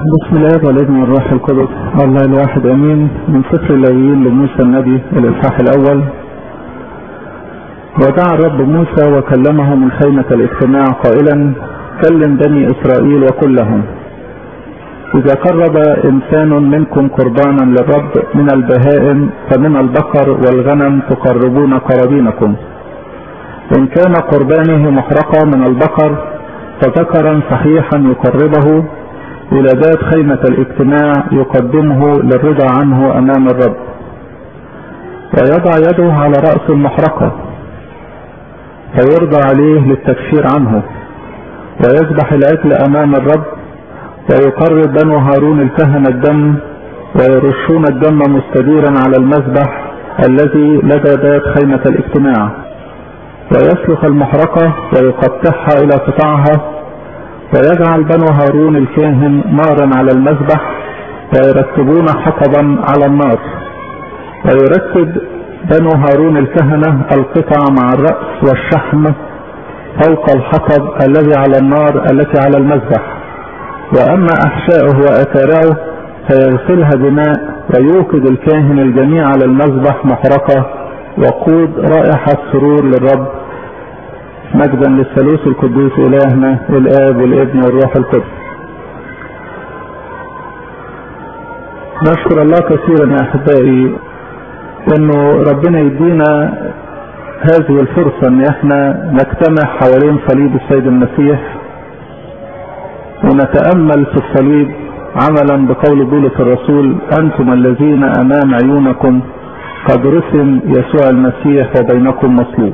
بسم الله والابن والروح القدس الله الواحد امين من سفر اللاويين لموسى النبي الاصحاح الاول ودعا الرب موسى وكلمه من خيمة الاجتماع قائلا كلم بني اسرائيل وقل لهم اذا قرب انسان منكم قربانا للرب من البهائم فمن البقر والغنم تقربون قرابينكم ان كان قربانه محرقة من البقر فذكرا صحيحا يقربه إلى ذات خيمة الاجتماع يقدمه للرضا عنه أمام الرب ويضع يده على رأس المحرقة فيرضى عليه للتكفير عنه ويذبح العجل أمام الرب ويقرب بنو هارون الكهنة الدم ويرشون الدم مستديرا على المذبح الذي لدى ذات خيمة الاجتماع ويسلخ المحرقة ويقطعها إلى قطعها ويجعل بنو هارون الكاهن نارا على المذبح ويرتبون حطبا على النار ويرتب بنو هارون الكهنة القطع مع الرأس والشحم فوق الحطب الذي على النار التي على المذبح وأما أحشاؤه وأثاره فيغسلها بماء ويوقد الكاهن الجميع على المذبح محرقة وقود رائحة سرور للرب مجدا للثالوث القدوس إلهنا الآب والابن والروح القدس نشكر الله كثيرا يا أحبائي إنه ربنا يدينا هذه الفرصة إن إحنا نجتمع حوالين صليب السيد المسيح ونتأمل في الصليب عملا بقول بولس الرسول أنتم الذين أمام عيونكم قد رسم يسوع المسيح وبينكم مصلوب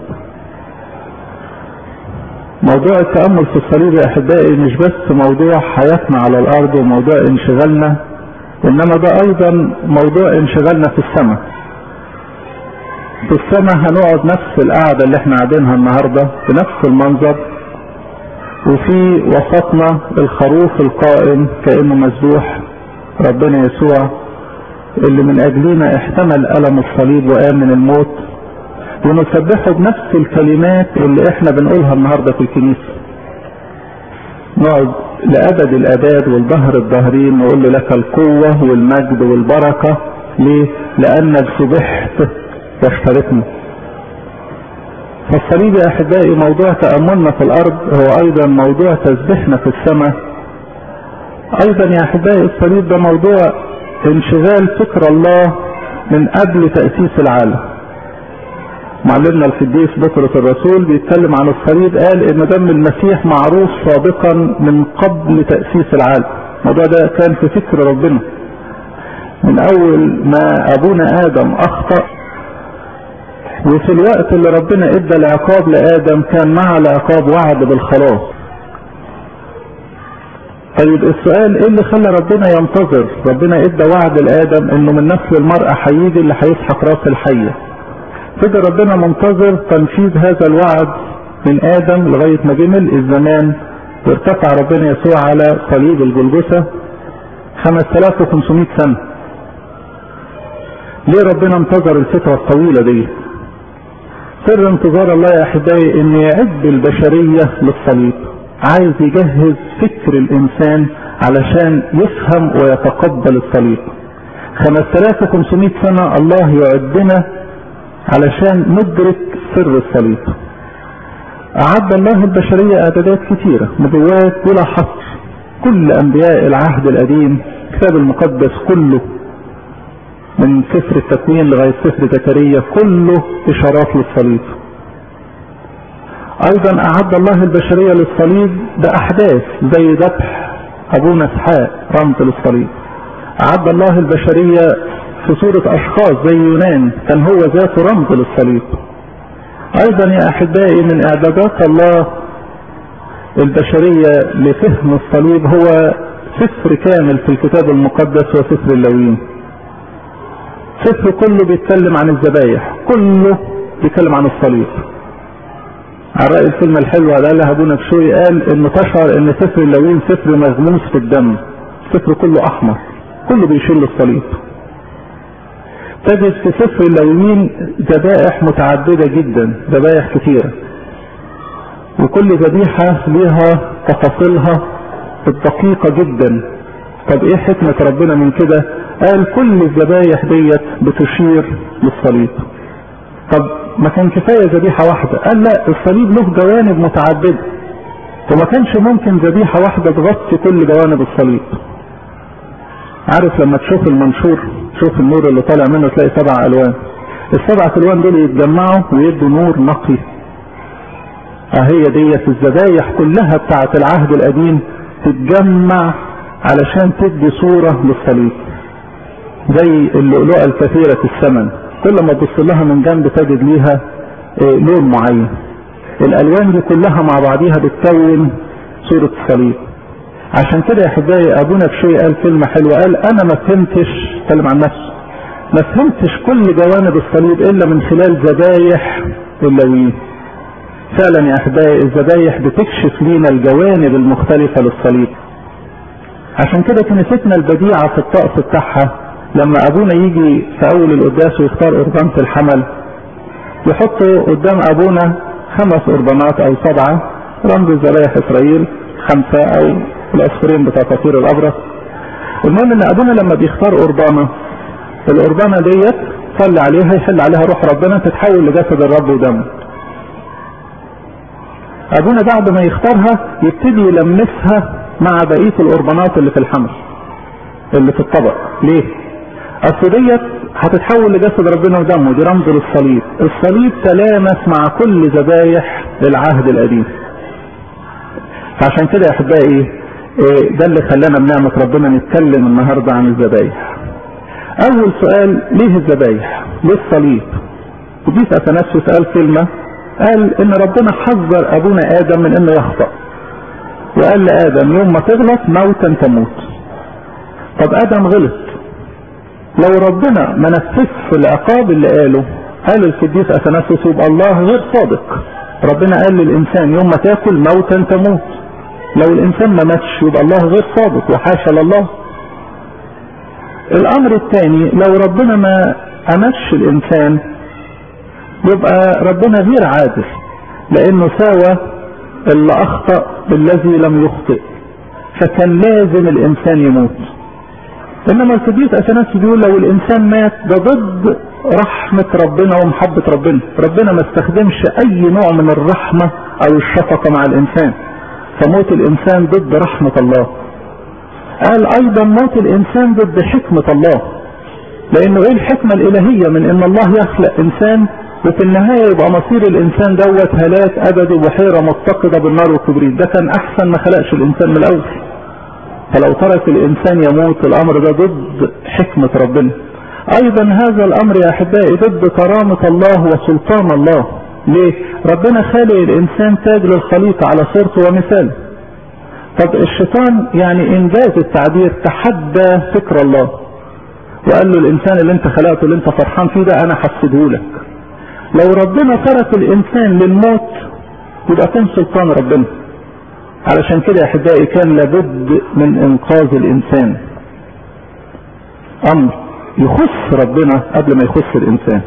موضوع التأمل في الصليب يا أحبائي مش بس موضوع حياتنا على الأرض وموضوع انشغالنا إنما ده أيضا موضوع انشغالنا في السماء في السماء هنقعد نفس القعدة اللي احنا قاعدينها النهاردة بنفس المنظر وفي وسطنا الخروف القائم كأنه مذبوح ربنا يسوع اللي من أجلنا احتمل ألم الصليب وقام من الموت ونسبحه بنفس الكلمات اللي احنا بنقولها النهارده في الكنيسه. نقعد لأبد الآباد والظهر الظاهرين نقول له لك القوة والمجد والبركة ليه؟ لأنك ذبحت واشتركنا. فالصليب يا أحبائي موضوع تأملنا في الأرض هو أيضا موضوع تسبيحنا في السماء. أيضا يا أحبائي الصليب ده موضوع انشغال فكر الله من قبل تأسيس العالم. معلمنا القديس بطرس الرسول بيتكلم عن الصليب قال ان دم المسيح معروف سابقا من قبل تأسيس العالم الموضوع ده كان في فكر ربنا من اول ما ابونا ادم اخطأ وفي الوقت اللي ربنا ادى العقاب لادم كان مع العقاب وعد بالخلاص طيب السؤال ايه اللي خلى ربنا ينتظر ربنا ادى وعد لادم انه من نسل المرأة هيجي اللي هيسحق راس الحيه فضل ربنا منتظر تنفيذ هذا الوعد من ادم لغايه ما جمل الزمان وارتفع ربنا يسوع على صليب الجلجثه 5500 سنه. ليه ربنا انتظر الفتره الطويله دي؟ سر انتظار الله يا احبائي ان يعد البشريه للصليب. عايز يجهز فكر الانسان علشان يفهم ويتقبل الصليب. 5500 سنه الله يعدنا علشان ندرك سر الصليب أعد الله البشرية إعدادات كثيرة نبوات بلا حصر كل أنبياء العهد القديم الكتاب المقدس كله من سفر التكوين لغاية سفر زكريا كله إشارات للصليب أيضا أعد الله البشرية للصليب بأحداث زي ذبح أبونا إسحاق رمز للصليب أعد الله البشرية في صورة أشخاص زي يونان كان هو ذاته رمز للصليب أيضا يا أحبائي من إعدادات الله البشرية لفهم الصليب هو سفر كامل في الكتاب المقدس وسفر اللاويين سفر كله بيتكلم عن الذبايح كله بيتكلم عن الصليب على رأي الكلمة الحلوة اللي قالها ابونا بشوي قال ان تشعر ان سفر اللاويين سفر مغموس في الدم سفر كله احمر كله بيشير للصليب تجد في سفر اللاويين ذبائح متعددة جدا ذبائح كثيرة وكل ذبيحة لها تفاصيلها الدقيقة جدا طب ايه حكمة ربنا من كده قال كل الذبايح ديت بتشير للصليب طب ما كان كفاية ذبيحة واحدة قال لا الصليب له جوانب متعددة وما كانش ممكن ذبيحة واحدة تغطي كل جوانب الصليب عارف لما تشوف المنشور شوف النور اللي طالع منه تلاقي سبع الوان السبع الوان دول يتجمعوا ويدوا نور نقي اهي ديت الذبايح كلها بتاعت العهد القديم تتجمع علشان تدي صورة للصليب زي اللؤلؤة الكثيرة الثمن كل ما تبص لها من جنب تجد ليها لون معين الالوان دي كلها مع بعضيها بتكون صورة الصليب عشان كده يا احبائي ابونا بشوي قال كلمة حلوة قال انا ما فهمتش اتكلم عن نفسه ما فهمتش كل جوانب الصليب الا من خلال ذبايح اللاويين فعلا يا احبائي الذبايح بتكشف لينا الجوانب المختلفة للصليب عشان كده كنيستنا البديعة في الطقس بتاعها لما ابونا يجي في اول القداس ويختار قربان في الحمل يحطوا قدام ابونا خمس قربانات او سبعة رمز ذبايح اسرائيل خمسة او الاصفرين بتاع تطهير الابرص المهم ان ابونا لما بيختار قربانة القربانة ديت صلي عليها يحل عليها روح ربنا تتحول لجسد الرب ودمه ابونا بعد ما يختارها يبتدي يلمسها مع بقية القربانات اللي في الحمل اللي في الطبق ليه اصل ديت هتتحول لجسد ربنا ودمه دي رمز للصليب الصليب تلامس مع كل ذبايح العهد القديم فعشان كده يا احبائي ده اللي خلانا بنعمة ربنا نتكلم النهاردة عن الذبايح اول سؤال ليه الذبايح ليه الصليب قديس اثناسيوس قال كلمة قال ان ربنا حذر ابونا ادم من انه يخطأ وقال لادم يوم ما تغلط موتا تموت طب ادم غلط لو ربنا ما نفذش العقاب اللي قاله قال القديس اثناسيوس يبقى الله غير صادق ربنا قال للانسان يوم ما تاكل موتا تموت لو الانسان ما ماتش يبقى الله غير صادق وحاشا لله الامر الثاني لو ربنا ما امتش الانسان يبقى ربنا غير عادل لانه ساوى اللي اخطأ بالذي لم يخطئ فكان لازم الانسان يموت انما القديس اثناس بيقول لو الانسان مات ده ضد رحمة ربنا ومحبة ربنا ربنا ما استخدمش اي نوع من الرحمة او الشفقة مع الانسان فموت الانسان ضد رحمة الله قال ايضا موت الانسان ضد حكمة الله لانه ايه الحكمة الالهية من ان الله يخلق انسان وفي النهاية يبقى مصير الانسان دوت هلاك ابدي وبحيرة متقدة بالنار والكبريت ده كان احسن ما خلقش الانسان من الاول فلو ترك الانسان يموت الامر ده ضد حكمة ربنا ايضا هذا الامر يا احبائي ضد كرامة الله وسلطان الله ليه ربنا خالق الانسان تاج للخليقة على صورته ومثاله طب الشيطان يعني انجاز التعبير تحدى فكر الله وقال له الانسان اللي انت خلقته اللي انت فرحان فيه ده انا حسده لك لو ربنا ترك الانسان للموت يبقى كان سلطان ربنا علشان كده يا احبائي كان لابد من انقاذ الانسان امر يخص ربنا قبل ما يخص الانسان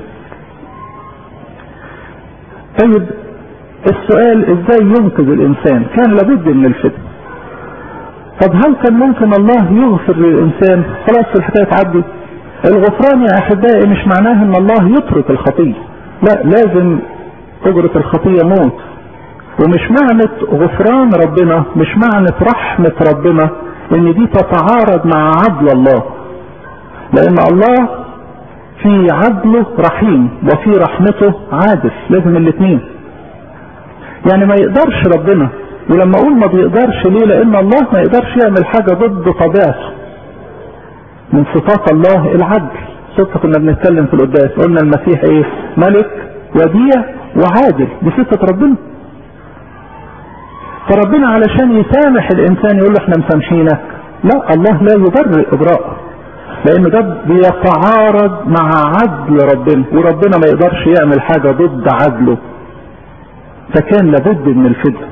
طيب السؤال ازاي ينقذ الانسان كان لابد من الفتن طب هل كان ممكن الله يغفر للانسان خلاص الحكايه تعدي الغفران يا احبائي مش معناه ان الله يترك الخطيه لا لازم اجرة الخطية موت ومش معنى غفران ربنا مش معنى رحمة ربنا ان دي تتعارض مع عدل الله لان الله في عدله رحيم وفي رحمته عادل لازم الاثنين يعني ما يقدرش ربنا ولما اقول ما بيقدرش ليه لان الله ما يقدرش يعمل حاجة ضد طبيعته من صفات الله العدل صدق كنا بنتكلم في القداس قلنا المسيح ايه ملك وديع وعادل دي صفة ربنا فربنا علشان يسامح الانسان يقول له احنا مسامحينك لا الله لا يبرئ اجراء لان ده بيتعارض مع عدل ربنا وربنا ما يقدرش يعمل حاجة ضد عدله فكان لابد من الفدية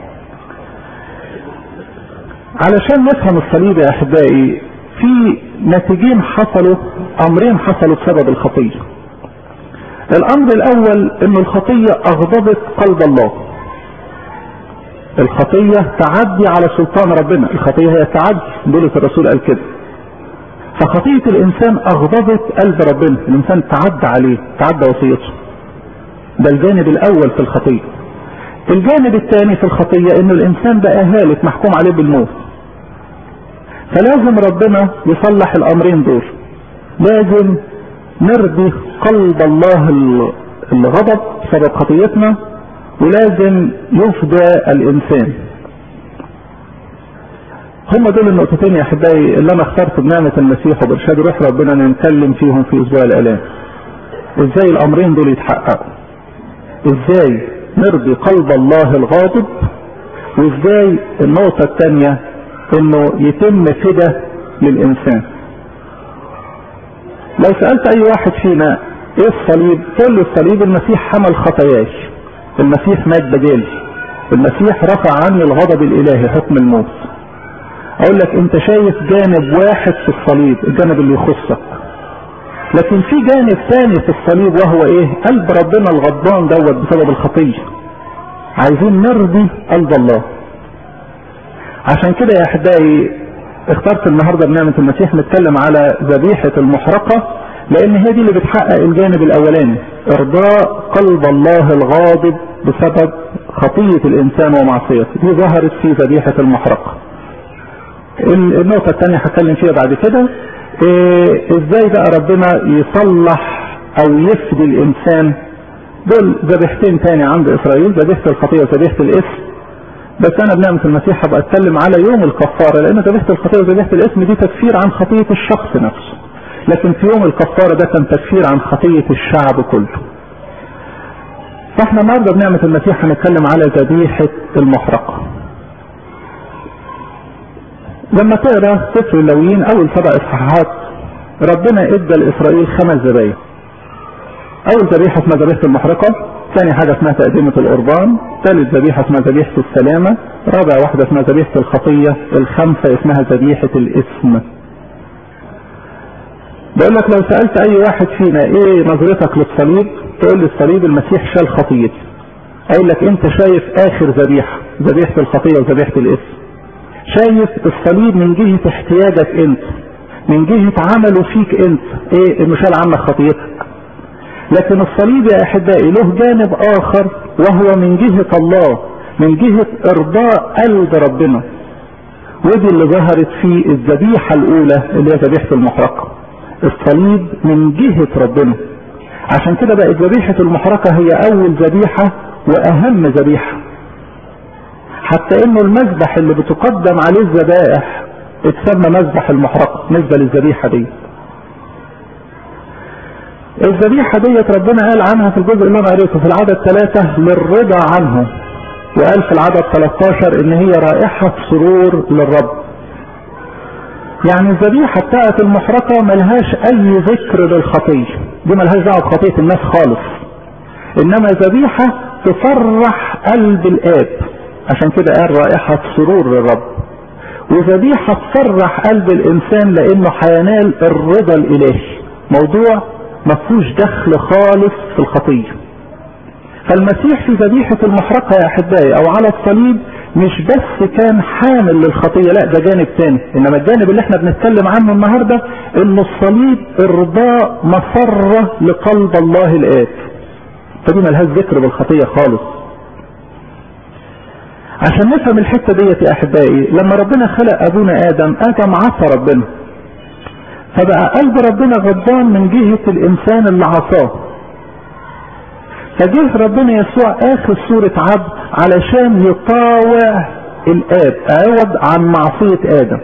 علشان نفهم الصليب يا احبائي في نتيجين حصلوا امرين حصلوا بسبب الخطية الامر الاول ان الخطية اغضبت قلب الله الخطية تعدي على سلطان ربنا الخطية هي التعدي بولس الرسول قال كده فخطية الإنسان أغضبت قلب ربنا الإنسان تعدى عليه تعدى وصيته ده الجانب الأول في الخطية الجانب الثاني في الخطية إن الإنسان بقى هالك محكوم عليه بالموت فلازم ربنا يصلح الأمرين دول لازم نرضي قلب الله الغضب بسبب خطيتنا ولازم يفدى الإنسان هم دول النقطتين يا احبائي اللي انا اخترت بنعمه المسيح وبارشاد روح ربنا ان نتكلم فيهم في اسبوع الالام. ازاي الامرين دول يتحققوا؟ ازاي نرضي قلب الله الغاضب؟ وازاي النقطه الثانيه انه يتم فدى للانسان. لو سالت اي واحد فينا ايه الصليب؟ تقول له الصليب المسيح حمل خطاياي. المسيح مات بدالي. المسيح رفع عني الغضب الالهي حكم الموت. اقول لك انت شايف جانب واحد في الصليب الجانب اللي يخصك لكن في جانب ثاني في الصليب وهو ايه قلب ربنا الغضبان دوت بسبب الخطيه عايزين نرضي قلب الله عشان كده يا احبائي اخترت النهارده بنعمه المسيح نتكلم على ذبيحه المحرقه لان هي دي اللي بتحقق الجانب الاولاني ارضاء قلب الله الغاضب بسبب خطيه الانسان ومعصيته دي ظهرت في ذبيحه المحرقه النقطة الثانية هتكلم فيها بعد كده إيه ازاي بقى ربنا يصلح او يفدي الانسان دول ذبيحتين تاني عند اسرائيل ذبيحة الخطية وذبيحة الاسم بس انا بنعمة المسيح هبقى اتكلم على يوم الكفارة لان ذبيحة الخطية وذبيحة الاسم دي تكفير عن خطية الشخص نفسه لكن في يوم الكفارة ده كان تكفير عن خطية الشعب كله فاحنا النهارده بنعمة المسيح هنتكلم على ذبيحة المحرقة لما تقرا سفر اللويين اول سبع اصحاحات ربنا ادى لاسرائيل خمس ذبايح اول ذبيحه اسمها ذبيحه المحرقه ثاني حاجه اسمها تقدمه القربان ثالث ذبيحه اسمها ذبيحه السلامه رابع واحده اسمها ذبيحه الخطيه الخامسه اسمها ذبيحه الاسم بقول لك لو سالت اي واحد فينا ايه نظرتك للصليب تقول لي الصليب المسيح شال خطيتي اقول لك انت شايف اخر ذبيحه ذبيحه الخطيه وذبيحه الاسم شايف الصليب من جهة احتياجك انت من جهة عمله فيك انت ايه انه شال عنك خطيتك لكن الصليب يا احبائي له جانب اخر وهو من جهة الله من جهة ارضاء قلب ربنا ودي اللي ظهرت في الذبيحة الاولى اللي هي ذبيحة المحرقة الصليب من جهة ربنا عشان كده بقت ذبيحة المحرقة هي اول ذبيحة واهم ذبيحة حتى انه المذبح اللي بتقدم عليه الذبائح اتسمى مذبح المحرقة نسبة للذبيحة دي الذبيحة ديت ربنا قال عنها في الجزء اللي انا قريته في العدد ثلاثة للرضا عنه وقال في العدد 13 ان هي رائحة سرور للرب يعني الذبيحة بتاعت المحرقة ملهاش اي ذكر للخطية دي ملهاش دعوة بخطية الناس خالص انما ذبيحة تفرح قلب الاب عشان كده قال رائحة سرور للرب وذبيحة تفرح قلب الإنسان لأنه هينال الرضا الإلهي موضوع ما فيهوش دخل خالص في الخطية فالمسيح في ذبيحة المحرقة يا أحبائي أو على الصليب مش بس كان حامل للخطية لا ده جانب تاني إنما الجانب اللي احنا بنتكلم عنه النهاردة إن الصليب إرضاء مسرة لقلب الله الآب فدي ملهاش ذكر بالخطية خالص عشان نفهم الحته ديت يا احبائي لما ربنا خلق ابونا ادم ادم عصى ربنا فبقى قلب ربنا غضبان من جهه الانسان اللي عصاه فجه ربنا يسوع اخر صورة عبد علشان يطاوع الاب عوض عن معصية ادم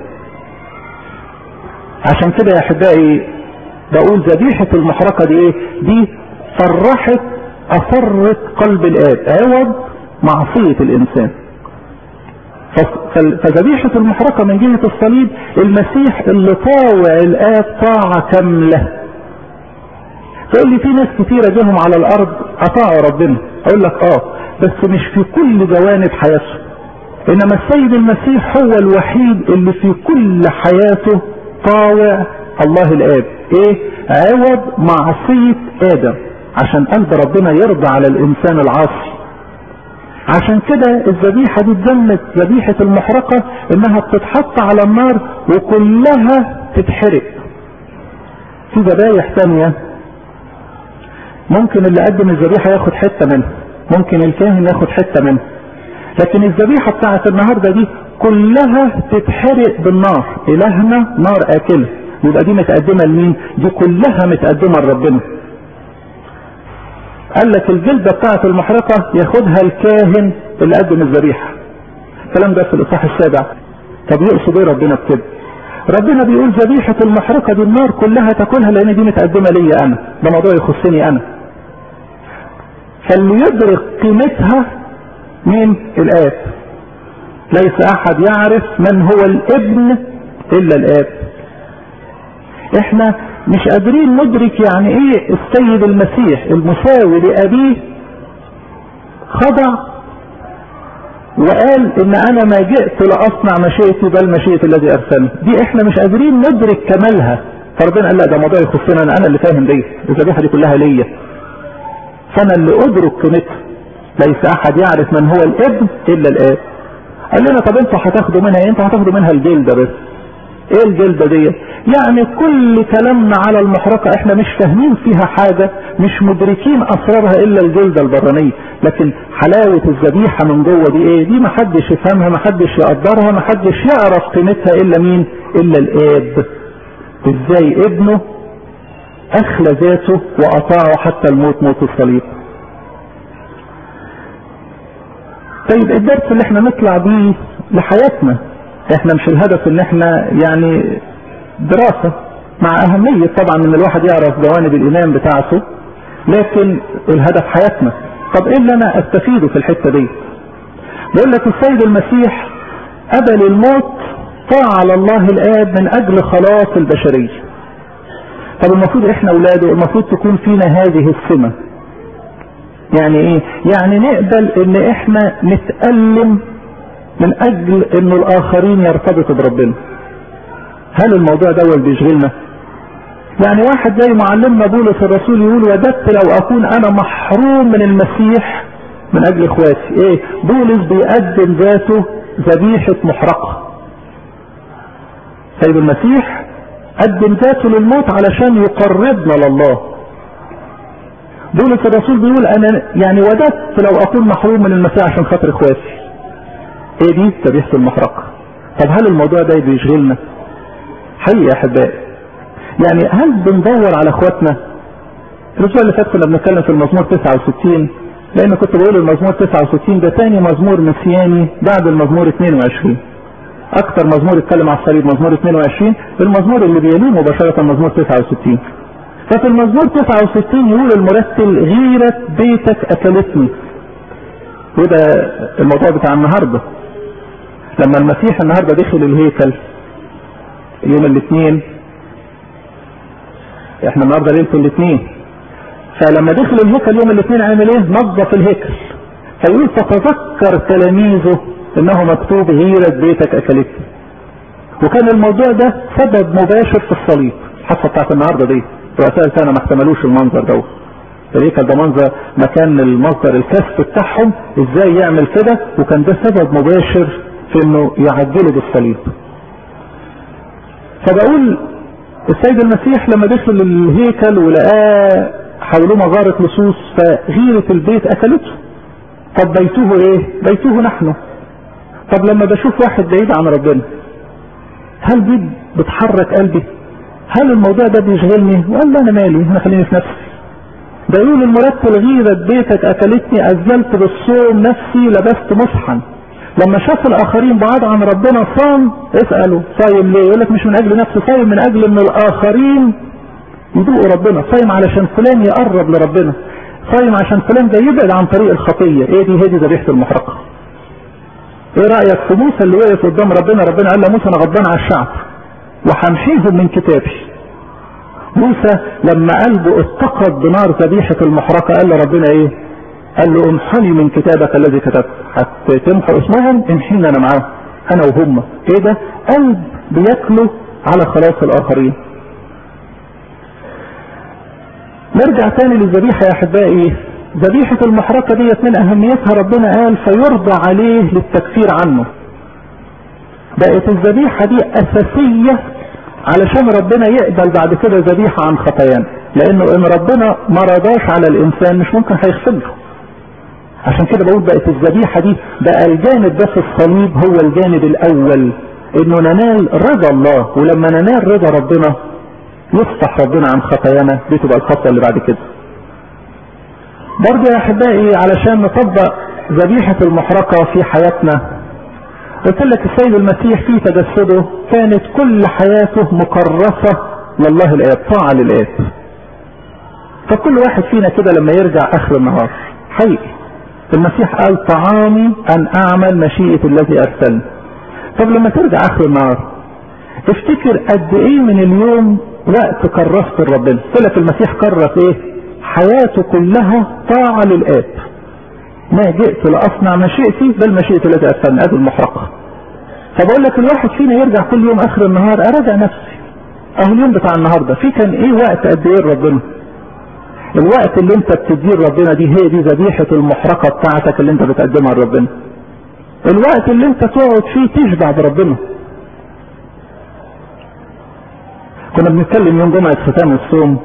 عشان كده يا احبائي بقول ذبيحة المحرقة دي ايه دي فرحت اثرت قلب الاب عوض معصية الانسان فذبيحة المحرقة من جهة الصليب المسيح اللي طاوع الآب طاعة كاملة تقول لي في ناس كتيرة جاهم على الأرض أطاعوا ربنا أقول لك آه بس مش في كل جوانب حياته إنما السيد المسيح هو الوحيد اللي في كل حياته طاوع الله الآب إيه؟ عوض معصية آدم عشان قلب ربنا يرضى على الإنسان العاصي عشان كده الذبيحة دي اتذمت ذبيحة المحرقة انها بتتحط على النار وكلها تتحرق في ذبايح تانية ممكن اللي قدم الذبيحة ياخد حتة منها ممكن الكاهن ياخد حتة منها لكن الذبيحة بتاعت النهاردة دي كلها تتحرق بالنار الهنا نار اكله يبقى دي متقدمة لمين دي كلها متقدمة لربنا قال لك الجلدة بتاعت المحرقة ياخدها الكاهن اللي قدم الذبيحة الكلام ده في الاصحاح السابع طب يقصد ايه ربنا بكده ربنا بيقول ذبيحة المحرقة دي النار كلها تاكلها لان دي متقدمة ليا انا ده موضوع يخصني انا فاللي يدرك قيمتها مين الاب ليس احد يعرف من هو الابن الا الاب احنا مش قادرين ندرك يعني ايه السيد المسيح المساوي لابيه خضع وقال ان انا ما جئت لاصنع مشيئتي بل مشيئة الذي ارسلني دي احنا مش قادرين ندرك كمالها فربنا قال لا ده موضوع يخصنا انا انا اللي فاهم دي الذبيحه دي كلها ليا فانا اللي ادرك قيمتها ليس احد يعرف من هو الابن الا الاب قال لنا طب انتوا هتاخدوا منها ايه انتوا هتاخدوا منها الجلده بس ايه الجلدة دي يعني كل كلامنا على المحرقة احنا مش فاهمين فيها حاجة مش مدركين اسرارها الا الجلدة البرانية لكن حلاوة الذبيحة من جوه دي ايه دي محدش يفهمها محدش يقدرها محدش يعرف قيمتها الا مين الا الاب ازاي ابنه اخلى ذاته واطاعه حتى الموت موت الصليب طيب الدرس اللي احنا نطلع بيه لحياتنا احنا مش الهدف ان احنا يعني دراسة مع اهمية طبعا ان الواحد يعرف جوانب الايمان بتاعته لكن الهدف حياتنا طب ايه اللي انا استفيده في الحتة دي بيقول لك السيد المسيح قبل الموت طاعة على الله الاب من اجل خلاص البشرية طب المفروض احنا اولاده المفروض تكون فينا هذه السمة يعني ايه يعني نقبل ان احنا نتألم من اجل ان الاخرين يرتبطوا بربنا هل الموضوع ده بيشغلنا يعني واحد زي معلمنا بولس الرسول يقول وددت لو اكون انا محروم من المسيح من اجل اخواتي ايه بولس بيقدم ذاته ذبيحة محرقة سيد المسيح قدم ذاته للموت علشان يقربنا لله بولس الرسول بيقول انا يعني وددت لو اكون محروم من المسيح عشان خاطر اخواتي ايه دي ذبيحة المحرقة طب هل الموضوع ده بيشغلنا حقيقة يا احبائي يعني هل بندور على اخواتنا الاسبوع اللي فات كنا بنتكلم في المزمور 69 لان كنت بقول المزمور 69 ده تاني مزمور مسياني بعد المزمور 22 اكتر مزمور اتكلم على الصليب مزمور 22 المزمور اللي بيليه مباشرة مزمور 69 ففي المزمور 69 يقول المرتل غيرة بيتك اكلتني وده الموضوع بتاع النهارده لما المسيح النهارده دخل الهيكل يوم الاثنين احنا النهارده ليله الاثنين فلما دخل الهيكل يوم الاثنين عمل ايه؟ نظف الهيكل فيقول فتذكر تلاميذه انه مكتوب غيرة بيتك اكلتني وكان الموضوع ده سبب مباشر في الصليب الحصه بتاعت النهارده دي رؤساء الكهنه ما احتملوش المنظر دوت الهيكل ده منظر مكان المصدر الكسب بتاعهم ازاي يعمل كده وكان ده سبب مباشر في انه يعجلوا بالصليب فبقول السيد المسيح لما دخل الهيكل ولقاه حوله مغارة لصوص فغيرة البيت اكلته طب بيته ايه بيته نحن طب لما بشوف واحد بعيد عن ربنا هل دي بتحرك قلبي هل الموضوع ده بيشغلني ولا انا مالي انا خليني في نفسي ده يقول المرتل غيرة بيتك اكلتني ازلت بالصوم نفسي لبست مصحا لما شاف الاخرين بعاد عن ربنا صام اسأله صايم ليه يقول لك مش من اجل نفسه صايم من اجل ان الاخرين يدوقوا ربنا صايم علشان فلان يقرب لربنا صايم عشان فلان ده يبعد عن طريق الخطية ايه دي هي دي ذبيحة المحرقة ايه رأيك في موسى اللي وقف قدام ربنا ربنا قال له موسى انا غضبان على الشعب وهمحيهم من كتابي موسى لما قلبه اتقد بنار ذبيحة المحرقة قال له ربنا ايه قال له امحني من كتابك الذي كتبت حتى تمحو اسمهم امحينا انا معاهم انا وهم ايه ده قلب بياكله على خلاص الاخرين نرجع تاني للذبيحة يا احبائي ذبيحة المحرقة ديت من اهميتها ربنا قال فيرضى عليه للتكفير عنه بقت الذبيحة دي اساسية علشان ربنا يقبل بعد كده ذبيحة عن خطايانا لانه ان ربنا ما رضاش على الانسان مش ممكن هيغفر له عشان كده بقول بقت الذبيحة دي بقى الجانب ده في الصليب هو الجانب الاول انه ننال رضا الله ولما ننال رضا ربنا يفتح ربنا عن خطايانا دي تبقى الخطوة اللي بعد كده برضه يا احبائي علشان نطبق ذبيحة المحرقة في حياتنا قلت لك السيد المسيح في تجسده كانت كل حياته مكرسة لله الآب طاعة للآب فكل واحد فينا كده لما يرجع آخر النهار حقيقي المسيح قال طعامي أن أعمل مشيئة الذي أرسلني طب لما ترجع آخر النهار افتكر قد إيه من اليوم وقت كرست لربنا قلت لك المسيح كرس إيه حياته كلها طاعة للآب ما جئت لأصنع مشيئتي بل مشيئة التي أرسلني أدي المحرقة فبقول لك الواحد فينا يرجع كل يوم آخر النهار أراجع نفسي أهو اليوم بتاع النهاردة في كان إيه وقت قد إيه ربنا الوقت اللي أنت بتديه ربنا دي هي دي ذبيحة المحرقة بتاعتك اللي أنت بتقدمها لربنا الوقت اللي أنت تقعد فيه تشبع بربنا كنا بنتكلم يوم جمعة ختام الصوم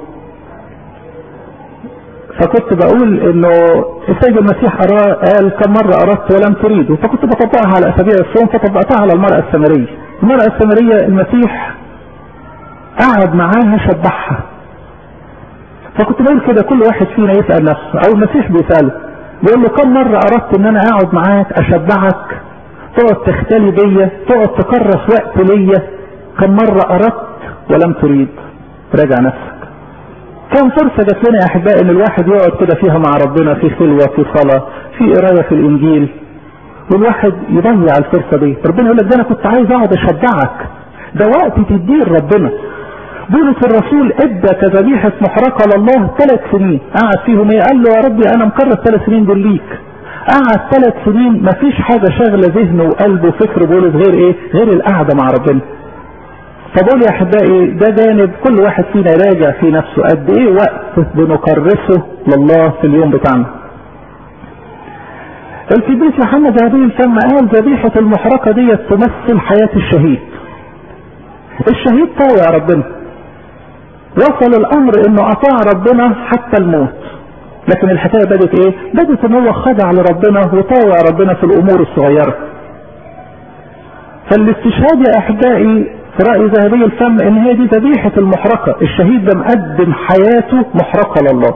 فكنت بقول انه السيد المسيح أرى قال كم مرة اردت ولم تريدوا فكنت بطبقها على اسابيع الصوم فطبقتها على المرأة السامرية المرأة السامرية المسيح قعد معاها شبعها فكنت بقول كده كل واحد فينا يسأل نفسه او المسيح بيسأله بيقول له كم مرة اردت ان انا اقعد معاك اشبعك تقعد تختلي بيا تقعد تكرس وقت ليا كم مرة اردت ولم تريد راجع نفسك كم فرصة جات لنا يا احبائي ان الواحد يقعد كده فيها مع ربنا في خلوة في صلاة في قراية في الانجيل والواحد يضيع الفرصة دي ربنا يقول لك ده انا كنت عايز اقعد اشجعك ده وقت تديه لربنا بولس الرسول ادى كذبيحة محرقة لله ثلاث سنين قعد فيهم ايه قال له يا ربي انا مكرس ثلاث سنين دول ليك قعد ثلاث سنين مفيش حاجة شاغلة ذهنه وقلبه وفكر بولس غير ايه غير القعدة مع ربنا فبقول يا احبائي ده جانب كل واحد فينا يراجع في نفسه قد ايه وقت بنكرسه لله في اليوم بتاعنا القديس يوحنا ذهبي الفم قال ذبيحة المحرقة دي تمثل حياة الشهيد الشهيد طاوع ربنا وصل الامر انه اطاع ربنا حتى الموت لكن الحكاية بدت ايه بدت ان هو خضع لربنا وطاوع ربنا في الامور الصغيرة فالاستشهاد يا احبائي في رأي ذهبي الفم ان هي دي ذبيحة المحرقة الشهيد ده مقدم حياته محرقة لله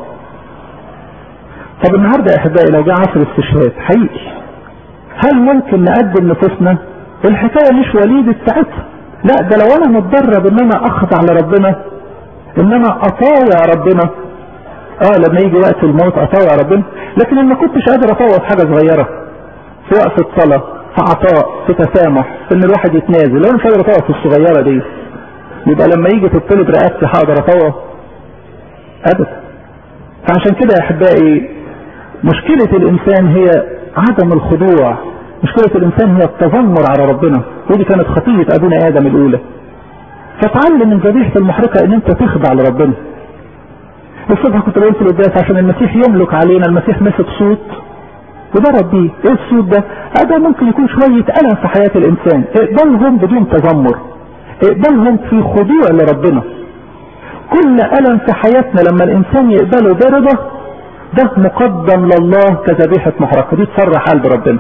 طب النهاردة يا احبائي لو جاء عصر الاستشهاد حقيقي هل ممكن نقدم نفوسنا الحكاية مش وليدة ساعتها لا ده لو انا متدرب ان انا اخضع لربنا ان انا اطاوع ربنا اه لما يجي وقت الموت اطاوع ربنا لكن ان ما كنتش قادر اطاوع في حاجة صغيرة في وقفة صلاة في عطاء في تسامح في ان الواحد يتنازل لو انا مش قادر اطوع في الصغيره دي يبقى لما يجي تطلب رقبتي هقدر اطوع ابدا فعشان كده يا احبائي مشكله الانسان هي عدم الخضوع مشكله الانسان هي التذمر على ربنا ودي كانت خطيه ابونا ادم الاولى فتعلم من ذبيحه المحرقه ان انت تخضع لربنا الصبح كنت بقول في القداس عشان المسيح يملك علينا المسيح مسك صوت وضرب بيه ايه الصوت ده هذا ممكن يكون شوية ألم في حياة الإنسان اقبلهم بدون تذمر اقبلهم في خضوع لربنا كل ألم في حياتنا لما الإنسان يقبله برضا ده مقدم لله كذبيحة محرقة دي تفرح قلب ربنا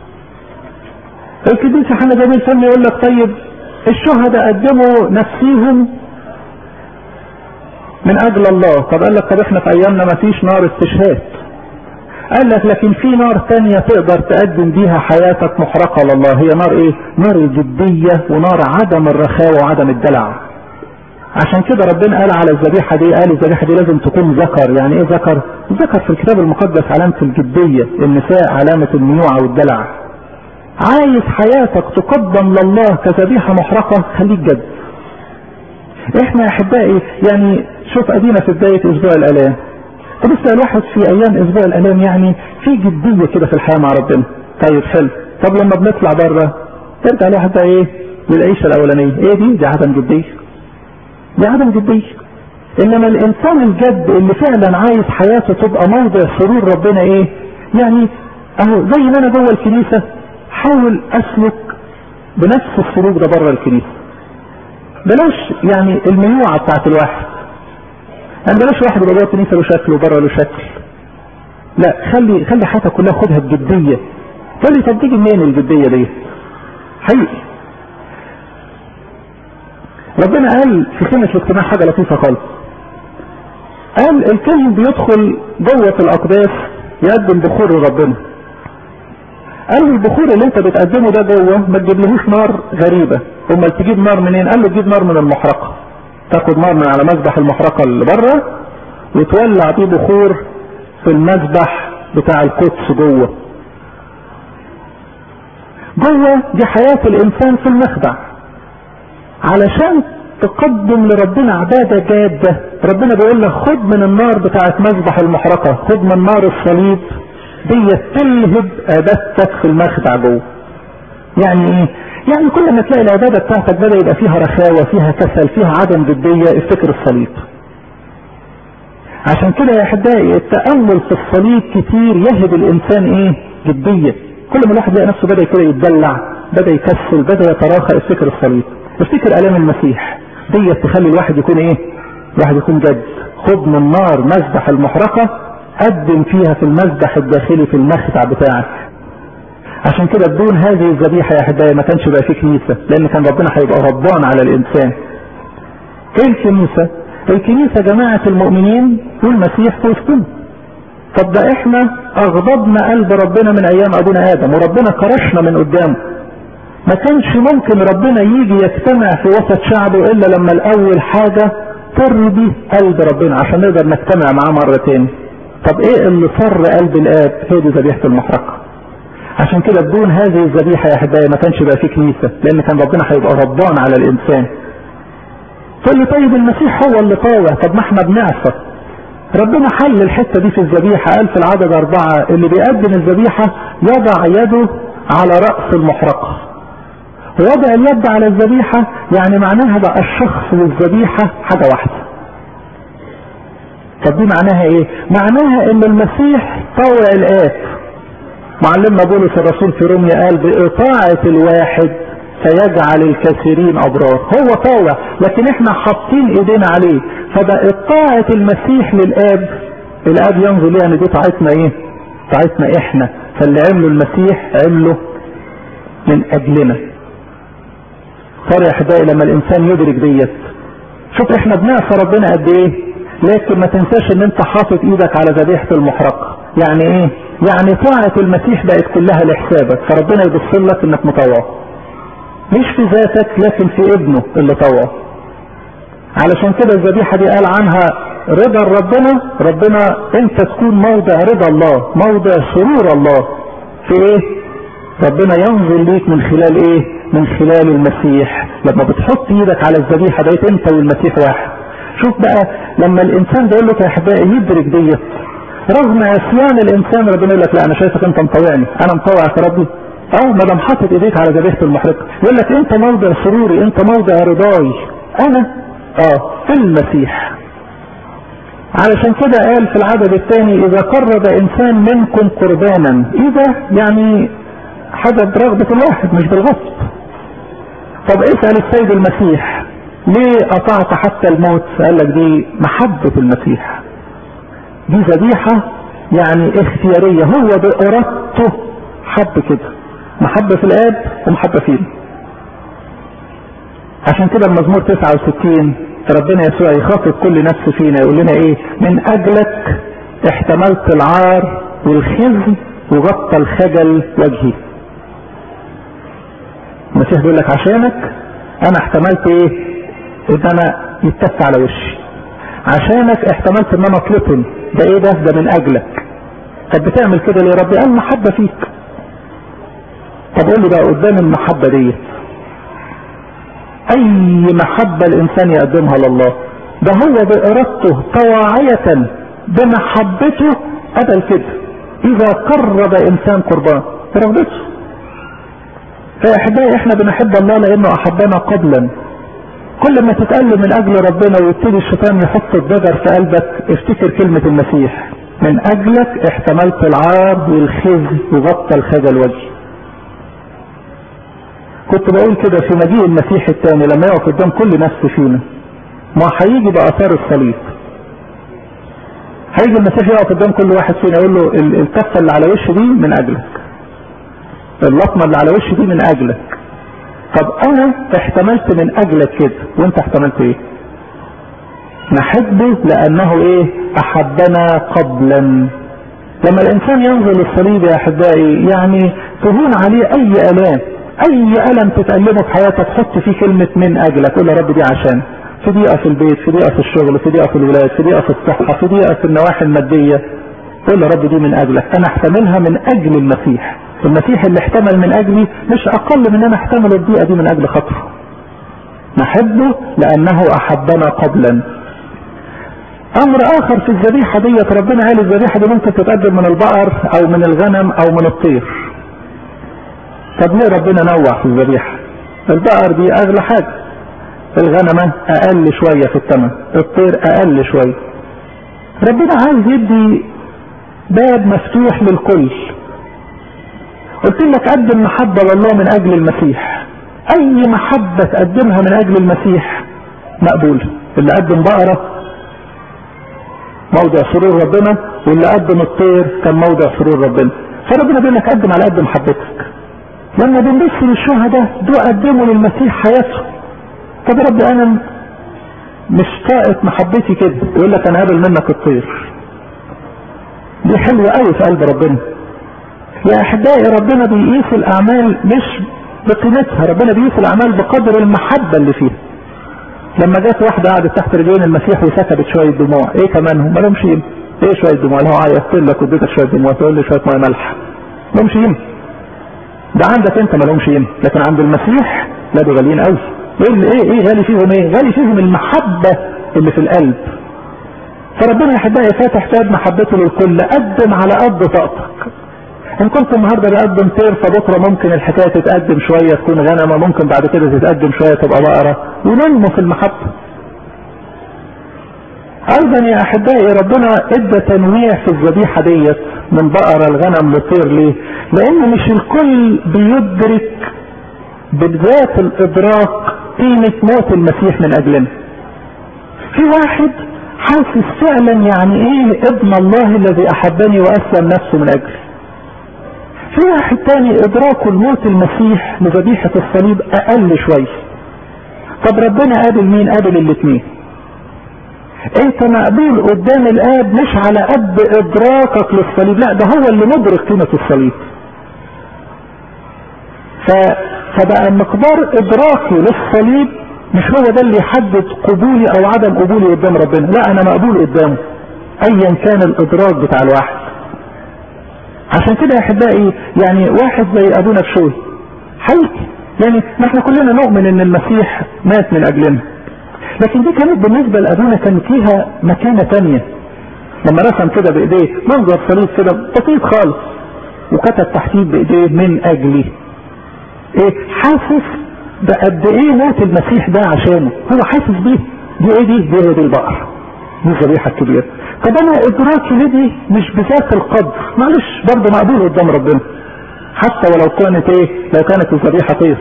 القديس يوحنا جميل فم يقول لك طيب الشهداء قدموا نفسيهم من اجل الله طب قال لك طب احنا في ايامنا ما فيش نار استشهاد قال لك لكن في نار تانية تقدر تقدم بيها حياتك محرقة لله هي نار ايه نار الجدية ونار عدم الرخاوة وعدم الدلع عشان كده ربنا قال على الذبيحة دي قال الذبيحة دي لازم تكون ذكر يعني ايه ذكر ذكر في الكتاب المقدس علامة الجدية النساء علامة الميوعة والدلع عايز حياتك تقدم لله كذبيحة محرقة خليك جد احنا يا احبائي يعني شوف ادينا في بداية اسبوع الالام لسه الواحد في ايام اسبوع الالام يعني في جديه كده في الحياه مع ربنا طيب حلو طب لما بنطلع بره ترجع الواحد بقى ايه للعيشه الاولانيه ايه دي دي عدم جديه دي عدم جديه انما الانسان الجد اللي فعلا عايز حياته تبقى موضع سرور ربنا ايه يعني اهو زي ما انا جوه الكنيسه حاول اسلك بنفس السلوك ده بره الكنيسه بلاش يعني الميوعه بتاعت الواحد يعني بلاش واحد يبقى جوه الكنيسه له شكل وبره له شكل لا خلي خلي حياتك كلها خدها بجديه تقول لي طب تيجي منين الجديه دي؟ حقيقي ربنا قال في خيمة الاجتماع حاجة لطيفة خالص قال الكاهن بيدخل جوه الأقداس يقدم بخور لربنا قال له البخور اللي انت بتقدمه ده جوه ما تجيبلهوش نار غريبة امال تجيب نار منين قال له تجيب نار من المحرقة تاخد نار من على مذبح المحرقة اللي بره وتولع بيه بخور في المذبح بتاع القدس جوه جوه دي حياة الانسان في المخدع علشان تقدم لربنا عبادة جادة ربنا بيقول لك خد من النار بتاعت مذبح المحرقة خد من نار الصليب دي تلهب عبادتك في المخدع جوه يعني ايه يعني كل ما تلاقي العبادة بتاعتك بدأ يبقى فيها رخاوة فيها كسل فيها عدم جدية افتكر الصليب عشان كده يا احبائي التأمل في الصليب كتير يهب الانسان ايه جدية كل ما الواحد يلاقي نفسه بدأ كده يتدلع بدأ يكسل بدأ يتراخى افتكر الصليب افتكر الام المسيح دي تخلي الواحد يكون ايه الواحد يكون جد خد من نار مذبح المحرقة قدم فيها في المذبح الداخلي في المخدع بتاعك عشان كده بدون هذه الذبيحة يا احبائي ما كانش بقى في كنيسة لان كان ربنا هيبقى غضبان على الانسان ايه الكنيسة الكنيسة جماعة المؤمنين والمسيح في وسطنا طب ده احنا اغضبنا قلب ربنا من ايام ابونا ادم وربنا كرشنا من قدامه ما كانش ممكن ربنا يجي يجتمع في وسط شعبه الا لما الاول حاجة ترضي قلب ربنا عشان نقدر نجتمع معاه مرة تاني طب ايه اللي صر قلب الاب هي دي ذبيحة المحرقة عشان كده بدون هذه الذبيحة يا احبائي ما كانش بقى في كنيسة لان كان ربنا هيبقى غضبان على الانسان تقول لي طيب المسيح هو اللي طاوع طب ما احنا بنعصى ربنا حل الحتة دي في الذبيحة قال في العدد أربعة اللي بيقدم الذبيحة يضع يده على رأس المحرقة ووضع اليد على الذبيحة يعني معناها بقى الشخص والذبيحة حاجة واحدة طب دي معناها ايه معناها ان المسيح طوع الآب معلمنا بولس الرسول في روميا قال بإطاعة الواحد سيجعل الكثيرين أبرار هو طاوع لكن احنا حاطين ايدينا عليه فبقت طاعة المسيح للآب الآب ينظر ليه ان دي طاعتنا ايه طاعتنا احنا فاللي عمله المسيح عمله من اجلنا صار يا احبائي لما الانسان يدرك ديت شوف احنا بنعصى ربنا قد ايه لكن ما تنساش ان انت حاطط ايدك على ذبيحة المحرقة يعني ايه يعني طاعة المسيح بقت كلها لحسابك فربنا يبص لك انك مطوع مش في ذاتك لكن في ابنه اللي طوع علشان كده الذبيحة دي قال عنها رضا ربنا ربنا انت تكون موضع رضا الله موضع سرور الله في ايه ربنا ينظر ليك من خلال ايه من خلال المسيح لما بتحط ايدك على الذبيحة بقيت انت والمسيح واحد شوف بقى لما الانسان بيقول لك يا احبائي يدرك ديت رغم عصيان الانسان ربنا يقول لك لا انا شايفك انت مطوعني انا مطوعك يا ربي اه ما دام حاطط ايديك على ذبيحه المحرقه يقول لك انت موضع سروري انت موضع رضاي انا اه في المسيح علشان كده قال في العدد الثاني اذا قرب انسان منكم قربانا اذا يعني حاجه برغبه الواحد مش بالغصب طب اسال السيد المسيح ليه قطعت حتى الموت قال لك دي محبه المسيح دي ذبيحه يعني اختياريه هو بارادته حب كده محبة في الآب ومحبة فينا عشان كده المزمور 69 ربنا يسوع يخاطب كل نفس فينا يقول لنا ايه من اجلك احتملت العار والخزي وغطى الخجل وجهي المسيح بيقول لك عشانك انا احتملت ايه ان انا يتك على وشي عشانك احتملت ان انا اطلقن ده ايه ده ده من اجلك طب بتعمل كده ليه يا ربي قال محبة فيك طب قول لي بقى قدام المحبة دي اي محبة الانسان يقدمها لله ده هو بارادته طواعية بمحبته قبل كده اذا قرب انسان قربان برغبته فيا احبائي احنا بنحب الله لانه احبنا قبلا كل ما تتألم من اجل ربنا ويبتدي الشيطان يحط الضجر في قلبك افتكر كلمة المسيح من اجلك احتملت العار والخزي وغطى الخجل وجهي كنت بقول كده في مجيء المسيح الثاني لما يقف قدام كل نفس فينا ما هيجي باثار الصليب هيجي المسيح يقف قدام كل واحد فينا يقول له الكفه اللي على وشي دي من اجلك اللطمه اللي على وشي دي من اجلك طب انا احتملت من اجلك كده وانت احتملت ايه نحبه لانه ايه احبنا قبلا لما الانسان ينظر للصليب يا احبائي يعني تهون عليه اي الام اي الم تتألمه في حياتك حط فيه كلمة من اجلك قول يا رب دي عشان في دقيقة في البيت في دقيقة في الشغل في دقيقة في الولاد في دقيقة في الصحة في دقيقة في النواحي المادية قول يا رب دي من اجلك انا احتملها من اجل المسيح المسيح اللي احتمل من اجلي مش اقل من ان انا احتمل الضيقة دي من اجل خاطره نحبه لانه احبنا قبلا امر اخر في الذبيحة ديت ربنا قال الذبيحة دي ممكن تتقدم من البقر او من الغنم او من الطير طب ليه ربنا نوع في الذبيحة البقر دي اغلى حاجة الغنمة اقل شوية في الثمن الطير اقل شوية ربنا عايز يدي باب مفتوح للكل قلت لك قدم محبة لله من اجل المسيح اي محبة تقدمها من اجل المسيح مقبولة اللي قدم بقرة موضع سرور ربنا واللي قدم الطير كان موضع سرور ربنا فربنا بيقول لك قدم على قد محبتك لما بنبص للشهداء دول قدموا للمسيح حياتهم طب يا رب انا مش طاقة محبتي كده يقول لك انا قابل منك الطير دي حلوة قوي في قلب ربنا يا احبائي ربنا بيقيس الاعمال مش بقيمتها ربنا بيقيس الاعمال بقدر المحبة اللي فيها لما جت واحدة قعدت تحت رجلين المسيح وسكبت شوية دموع ايه كمان هم لهمش يم ايه شوية دموع اللي هو عيطت لك واديتك شوية دموع تقول لي شوية ميه ملح لهمش يم ده عندك انت ما لهمش يم لكن عند المسيح لا دول غاليين قوي ايه ايه ايه غالي فيهم ايه غالي فيهم المحبة اللي في القلب فربنا يا احبائي فاتح باب محبته للكل قدم على قد طاقتك ان كنت النهارده بقدم طير فبكره ممكن الحكايه تتقدم شويه تكون غنمه ممكن بعد كده تتقدم شويه تبقى بقره وننمو في المحبه. ايضا يا احبائي ربنا ادى تنويع في الذبيحه ديت من بقره الغنم لطير ليه؟ لان مش الكل بيدرك بذات الادراك قيمه موت المسيح من اجلنا. في واحد حاسس فعلا يعني ايه ابن الله الذي احبني واسلم نفسه من اجلي. في واحد تاني ادراكه لموت المسيح لذبيحة الصليب اقل شوية طب ربنا قابل مين قابل الاثنين انت مقبول قدام الاب مش على قد ادراكك للصليب لا ده هو اللي مدرك قيمة الصليب ف... فبقى مقدار ادراكي للصليب مش هو ده اللي يحدد قبولي او عدم قبولي قدام ربنا لا انا مقبول قدامه ايا كان الادراك بتاع الواحد عشان كده يا احبائي يعني واحد زي ابونا بشوي حقيقي يعني نحن كلنا نؤمن ان المسيح مات من اجلنا لكن دي كانت بالنسبة لابونا كانت ليها مكانة تانية لما رسم كده بايديه منظر صليب كده بسيط خالص وكتب تحتيه بايديه من اجلي ايه حاسس بقد ايه موت المسيح ده عشانه هو حاسس بيه دي ايه دي دي هي دي البقر دي الذبيحة الكبيرة طب انا ادراكي لدي مش بذات القدر معلش برضه مقبول قدام ربنا حتى ولو كانت ايه لو كانت الذبيحة طير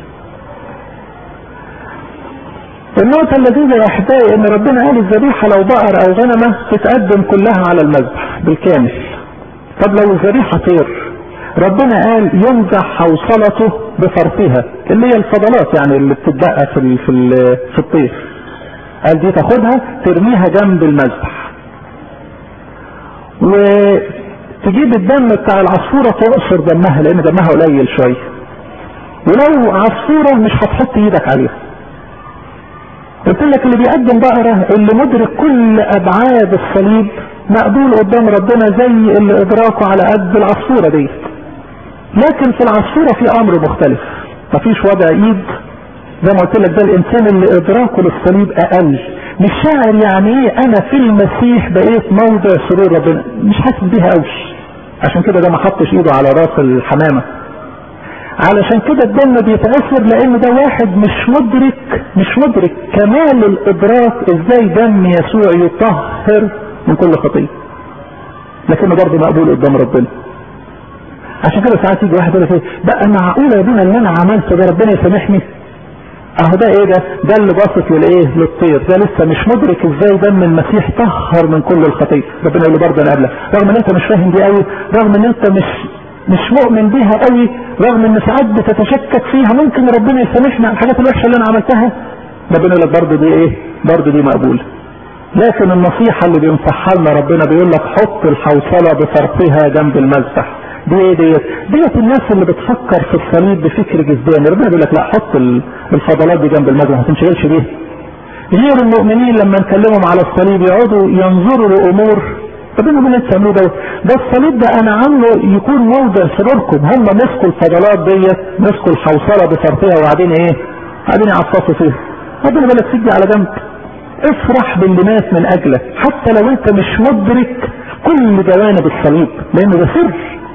النقطة اللذيذة يا احبائي ان ربنا قال الذبيحة لو بقر او غنمة تتقدم كلها على المذبح بالكامل طب لو الذبيحة طير ربنا قال ينزع حوصلته بفرطها اللي هي الفضلات يعني اللي بتتبقى في ال في ال في الطير قال دي تاخدها ترميها جنب المذبح وتجيب الدم بتاع العصفورة تعصر دمها لان دمها قليل شوية ولو عصفورة مش هتحط ايدك عليها قلت لك اللي بيقدم بقرة اللي مدرك كل ابعاد الصليب مقبول قدام ربنا زي اللي ادراكه على قد العصفورة دي لكن في العصفورة في امر مختلف مفيش وضع ايد زي ما قلت لك ده الانسان اللي ادراكه للصليب اقل مش شاعر يعني ايه انا في المسيح بقيت موضع سرور ربنا مش حاسس بيها قوي عشان كده ده ما حطش ايده على راس الحمامه علشان كده الدم بيتأثر لان ده واحد مش مدرك مش مدرك كمال الادراك ازاي دم يسوع يطهر من كل خطية لكنه برضه مقبول قدام ربنا عشان كده ساعات يجي واحد يقول لك ايه بقى معقوله يا ابونا اللي انا عملته ده ربنا يسامحني اهو ده ايه ده ده اللي باصص للايه للطير ده لسه مش مدرك ازاي دم المسيح طهر من كل الخطيه ربنا يقول له برضه انا قبلك رغم ان انت مش فاهم دي قوي رغم ان انت مش مش مؤمن بيها قوي رغم ان ساعات بتتشكك فيها ممكن ربنا يسامحني على الحاجات الوحشه اللي انا عملتها ربنا يقول لك برضه دي ايه برضه دي مقبوله لكن النصيحه اللي بينصحها لنا ربنا بيقول لك حط الحوصله بفرقها جنب المذبح دي ايه ديت ديت الناس اللي بتفكر في الصليب بفكر جسداني ربنا بيقول لك لا حط الفضلات دي جنب المذبح ما تنشغلش بيها غير المؤمنين لما نكلمهم على الصليب يقعدوا ينظروا لامور ربنا بيقول لك تعملوا ده ده الصليب ده انا عامله يكون موضع سروركم هم مسكوا الفضلات ديت مسكوا الحوصله بفرقها وبعدين ايه؟ بعدين يعصصوا فيها ربنا بيقول لك سيب على جنب افرح باللي مات من اجلك حتى لو انت مش مدرك كل جوانب الصليب لانه ده سر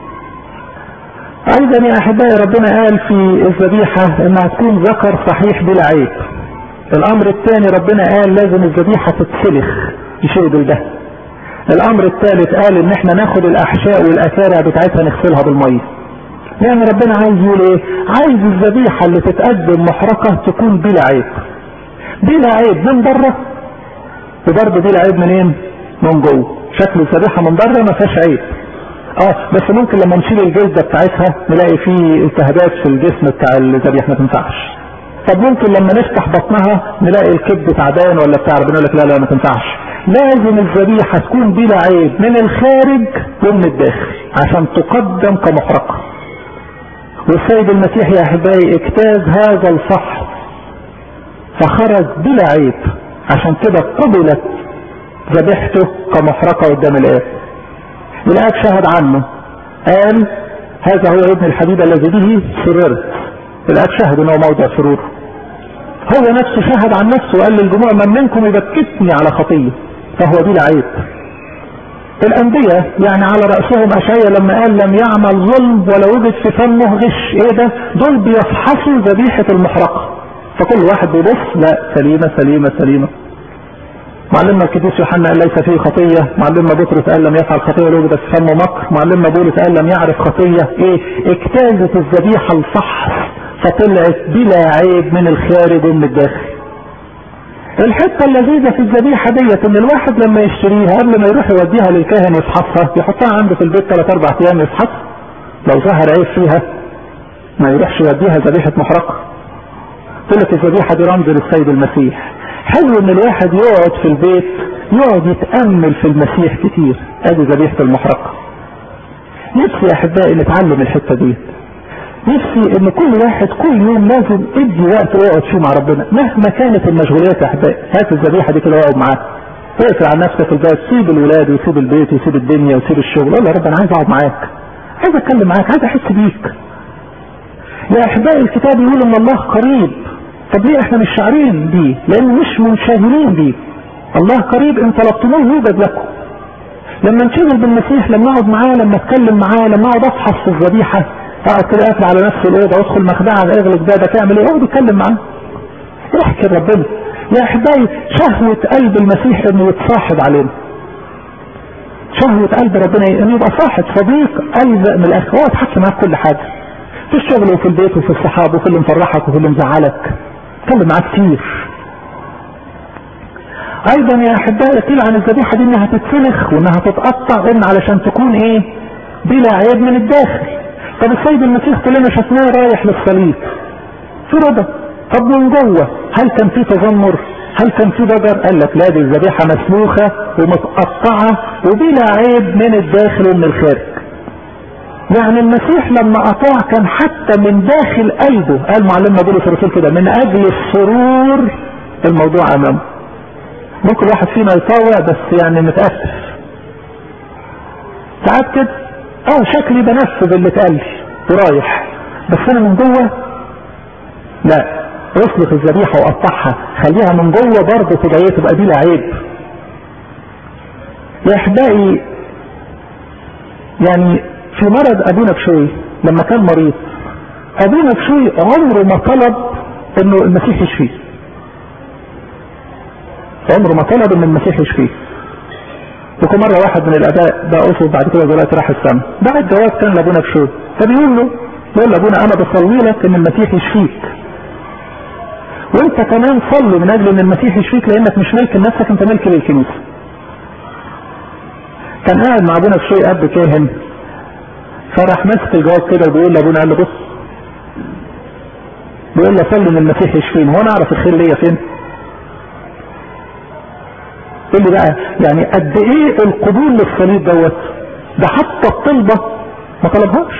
ايضا يا احبائي ربنا قال في الذبيحة انها تكون ذكر صحيح بلا عيب الامر الثاني ربنا قال لازم الذبيحة تتسلخ يشيل ده الامر الثالث قال ان احنا ناخد الاحشاء والاكارع بتاعتها نغسلها بالمية لان ربنا عايز يقول ايه عايز الذبيحة اللي تتقدم محرقة تكون بلا عيب بلا عيب من بره وبرضه بلا عيب منين من جوه شكل الذبيحة من بره ما فيهاش عيب اه بس ممكن لما نشيل الجلده بتاعتها نلاقي فيه التهابات في الجسم بتاع الذبيحه ما تنفعش طب ممكن لما نفتح بطنها نلاقي الكبد تعبان ولا بتاع ربنا يقول لك لا لا ما تنفعش لازم الذبيحه تكون بلا عيب من الخارج ومن الداخل عشان تقدم كمحرقه والسيد المسيح يا احبائي اجتاز هذا الفحص فخرج بلا عيب عشان كده قبلت ذبيحته كمحرقه قدام الاب الآب شهد عنه قال هذا هو ابن الحبيب الذي به سررت الآب شهد انه موضع سرور هو نفسه شهد عن نفسه وقال للجموع من منكم يبكتني على خطية فهو بلا عيب الأنبياء يعني على رأسهم أشعيا لما قال لم يعمل ظلم ولا وجد في فمه غش ايه ده دول بيفحصوا ذبيحة المحرقة فكل واحد بيبص لا سليمة سليمة سليمة معلمنا القديس يوحنا قال ليس فيه خطية معلمنا بطرس قال لم يفعل خطية ولو وجدت في فمه مكر معلمنا بولس قال لم يعرف خطية ايه اجتازت الذبيحة الفحص فطلعت بلا عيب من الخارج ومن الداخل الحتة اللذيذة في الذبيحة ديت ان الواحد لما يشتريها قبل ما يروح يوديها للكاهن يفحصها يحطها عنده في البيت ثلاث اربع ايام يفحص لو ظهر عيب فيها ما يروحش يوديها ذبيحة محرقة طلعت الذبيحة دي رمز للسيد المسيح حلو ان الواحد يقعد في البيت يقعد يتأمل في المسيح كتير ادي ذبيحة المحرقة نفسي يا احبائي نتعلم الحتة دي نفسي ان كل واحد كل يوم لازم ادي وقت يقعد فيه مع ربنا مهما كانت المشغوليات يا احبائي هات الذبيحة دي كده واقعد معاه اقفل على نفسك البيت سيب الولاد وسيب البيت وسيب الدنيا وسيب الشغل قول يا رب انا عايز اقعد معاك عايز اتكلم معاك عايز احس بيك يا احبائي الكتاب يقول ان الله قريب طب ليه احنا مش شاعرين بيه لان مش منشغلين بيه الله قريب ان طلبتموه يوجد لكم لما نشغل بالمسيح لما اقعد معاه لما اتكلم معاه لما اقعد افحص في الذبيحه اقعد كده قافل على نفس الاوضه وادخل مخدعه اغلق ده ده تعمل ايه اقعد اتكلم معاه احكي لربنا يا احبائي شهوه قلب المسيح انه يتصاحب علينا شهوه قلب ربنا انه يبقى صاحب صديق الزق من الاخر هو يتحكي معاك كل حاجه في الشغل وفي البيت وفي الصحاب وفي اللي مفرحك وفي اللي مزعلك اتكلم معاه كتير ايضا يا احبائي قيل عن الذبيحه دي انها تتسلخ وانها تتقطع قلنا علشان تكون ايه بلا عيب من الداخل طب السيد المسيح كلنا شفناه رايح للصليب في رضا طب من جوه هل كان في تذمر هل كان في ضجر قال لك لا دي الذبيحه مسلوخه ومتقطعه وبلا عيب من الداخل ومن الخارج يعني المسيح لما اطاع كان حتى من داخل قلبه قال معلمنا بولس الرسول كده من اجل السرور الموضوع امامه ممكن واحد فينا يطاوع بس يعني متأسف ساعات كده اه شكلي بنفذ اللي اتقال لي ورايح بس انا من جوه لا اصلح الذبيحه وقطعها خليها من جوه برضه تبقى ايه تبقى دي عيب يا احبائي يعني في مرض ابونا بشوي لما كان مريض ابونا بشوي عمره ما طلب انه المسيح يشفيه عمره ما طلب ان المسيح يشفيه وكل مرة واحد من الاباء ده اصل بعد كده دلوقتي راح السماء بعد جواب كان لابونا بشوي فبيقول له يقول لابونا انا بصلي لك ان المسيح يشفيك وانت كمان صلي من اجل ان المسيح يشفيك لانك مش ملك لنفسك انت ملك للكنيسه كان قاعد مع ابونا بشوي اب كاهن فراح ماسك الجواب كده وبيقول لابونا قال له بص بيقول له صلي ان المسيح يشفيني هو انا اعرف الخير ليا فين يقول لي بقى يعني قد ايه القبول للصليب دوت ده حتى الطلبة ما طلبهاش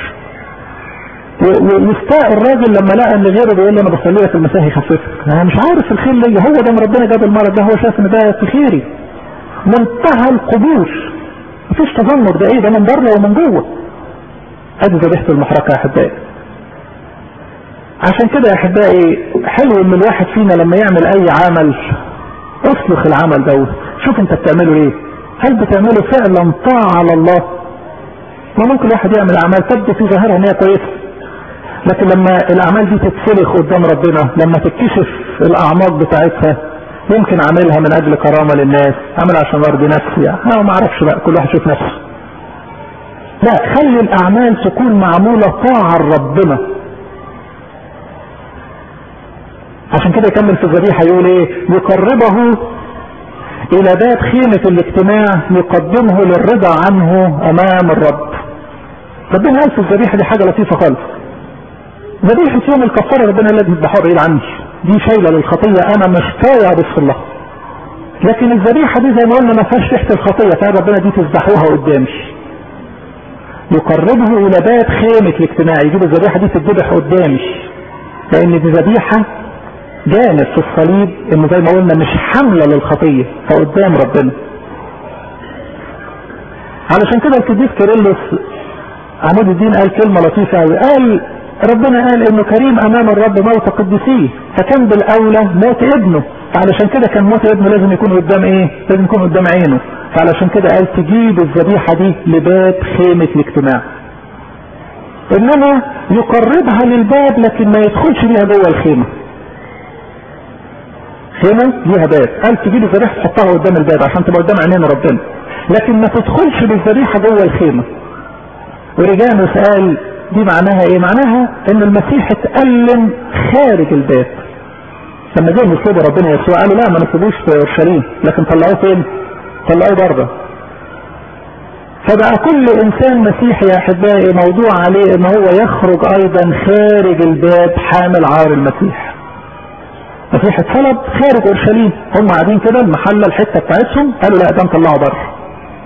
ويستاء الراجل لما لقى ان غيره بيقول له انا بصلي لك المسيح يخففك انا مش عارف الخير ليا هو ده من ربنا جاب المرض ده هو شايف ان ده في خيري منتهى القبول مفيش تذمر ده ايه ده من بره ومن جوه ادي ذبيحه المحرقه يا احبائي عشان كده يا احبائي حلو ان الواحد فينا لما يعمل اي عمل اصلخ العمل دوت شوف انت بتعمله ايه هل بتعمله فعلا طاعة على الله ما ممكن الواحد يعمل اعمال تبدو في ظاهرها ان هي كويسه لكن لما الاعمال دي تتسلخ قدام ربنا لما تكتشف الاعماق بتاعتها يمكن اعملها من اجل كرامة للناس اعمل عشان ارضي نفسي انا ما اعرفش بقى كل واحد يشوف نفسه لا خلي الاعمال تكون معمولة طاعة لربنا عشان كده يكمل في الذبيحة يقول ايه يقربه الى باب خيمة الاجتماع يقدمه للرضا عنه امام الرب ربنا قال في الذبيحة دي حاجة لطيفة خالص ذبيحة يوم الكفارة ربنا الذي يذبحوها بعيد عني دي شايلة للخطية انا مش طايع بس الله لكن الذبيحة دي زي ما قلنا ما فيهاش ريحة الخطية فقال ربنا دي تذبحوها قدامي يقربه الى باب خيمة الاجتماع يجيب الذبيحة دي تتذبح قدامي لان دي ذبيحة جانب في الصليب انه زي ما قلنا مش حملة للخطية فقدام ربنا علشان كده القديس كيرلس عمود الدين قال كلمة لطيفة قوي قال ربنا قال انه كريم امام الرب موت قدسيه فكان بالاولى موت ابنه فعلشان كده كان موت ابنه لازم يكون قدام ايه لازم يكون قدام عينه فعلشان كده قال تجيب الذبيحة دي لباب خيمة الاجتماع انما يقربها للباب لكن ما يدخلش بيها جوه الخيمه خيمة ليها باب قال تجيب الذبيحة تحطها قدام الباب عشان تبقى قدام عينين ربنا لكن ما تدخلش بالذبيحة جوه الخيمة ورجانوس قال دي معناها ايه معناها ان المسيح اتألم خارج الباب لما جاء يطلبوا ربنا يسوع قالوا لا ما نطلبوش في اورشليم لكن طلعوه فين طلعوه بره فبقى كل انسان مسيحي يا احبائي موضوع عليه ان هو يخرج ايضا خارج الباب حامل عار المسيح المسيح اتصلب خارج اورشليم هم قاعدين كده المحله الحته بتاعتهم قالوا لا ده نطلعه بره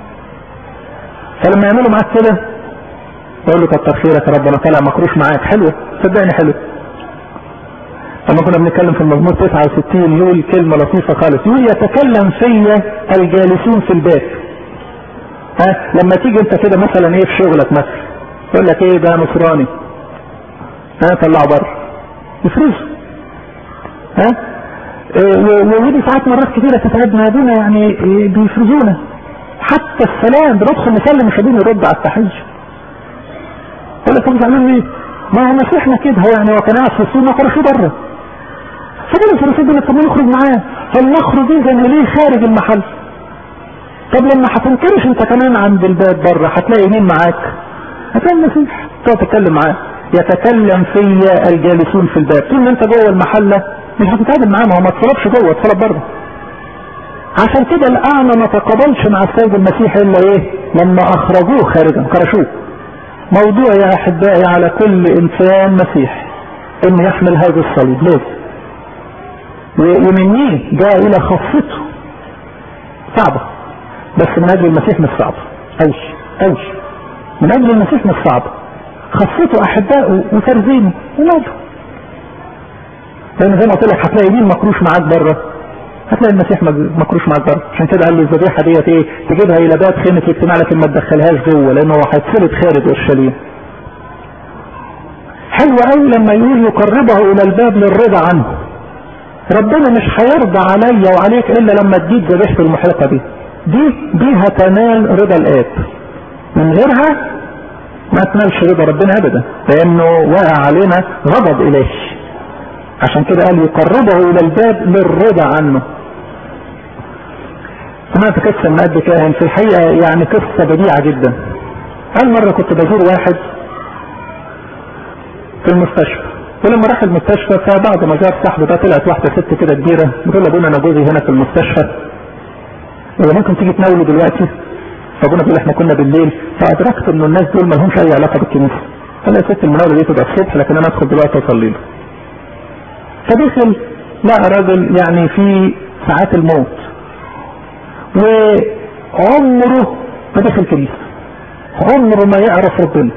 فلما يعملوا معاك كده يقول له كتر خيرك يا رب انا طالع مكروش معاك حلوه صدقني حلوه لما كنا بنتكلم في المزمور 69 يقول كلمه لطيفه خالص يقول يتكلم فيا الجالسون في الباب ها لما تيجي انت كده مثلا ايه في شغلك مثلا يقول لك ايه ده نصراني ها طلعه بره يفرزه ها ودي ساعات مرات كثيرة تتعبنا ابونا يعني بيفرزونا حتى السلام بندخل نسلم مش قادرين يرد على التحية يقول لك هم زعلانين ايه؟ ما هو مسيحنا كده هو يعني هو كان قاعد في السوق ما خرجش بره فجأة الفريسين بيقول طب ما نخرج معاه فلنخرج اذا ليه خارج المحل طب لما هتنكرش انت كمان عند الباب بره هتلاقي مين معاك؟ هتلاقي المسيح تقعد تتكلم معاه يتكلم فيا الجالسون في الباب طول ما انت جوه المحله مش هتتعامل معاه ما هو ما اتصلبش جوه اتصلب بره عشان كده الاعمى ما تقابلش مع السيد المسيح الا ايه لما اخرجوه خارجا كرشوه موضوع يا احبائي على كل انسان مسيح انه يحمل هذا الصليب لازم ومنيه جاء الى خاصته صعبة بس من اجل المسيح مش صعبة اوش اوش من اجل المسيح مش صعبة خاصته احبائه وترزينه وماله لان زي ما قلت لك هتلاقي مين مكروش معاك بره هتلاقي المسيح مكروش معاك بره عشان كده قال له الذبيحه ديت ايه تجيبها الى باب خيمه الاجتماع لكن ما تدخلهاش جوه لانه هو هيتسلط خارج اورشليم حلو قوي لما يقول يقربه الى الباب للرضا عنه ربنا مش هيرضى عليا وعليك الا لما تجيب ذبيحه المحرقه دي دي بيها تنال رضا الاب من غيرها ما تنالش رضا ربنا ابدا لانه وقع علينا غضب اليه عشان كده قال يقربه الى الباب للرضا عنه سمعت قصة من قد كاهن في الحقيقة يعني قصة بديعة جدا قال مرة كنت بزور واحد في المستشفى ولما راح المستشفى فبعد ما زار صاحبه ده طلعت واحدة ست كده كبيرة بتقول لابونا انا جوزي هنا في المستشفى ولا ممكن تيجي تناوله دلوقتي فابونا بيقول احنا كنا بالليل فادركت انه الناس دول ما لهمش اي علاقة بالكنيسة قال يا ست المناولة دي تبقى الصبح لكن انا ادخل دلوقتي اصلي له فدخل لقى راجل يعني في ساعات الموت وعمره ما دخل كنيسة عمره ما يعرف ربنا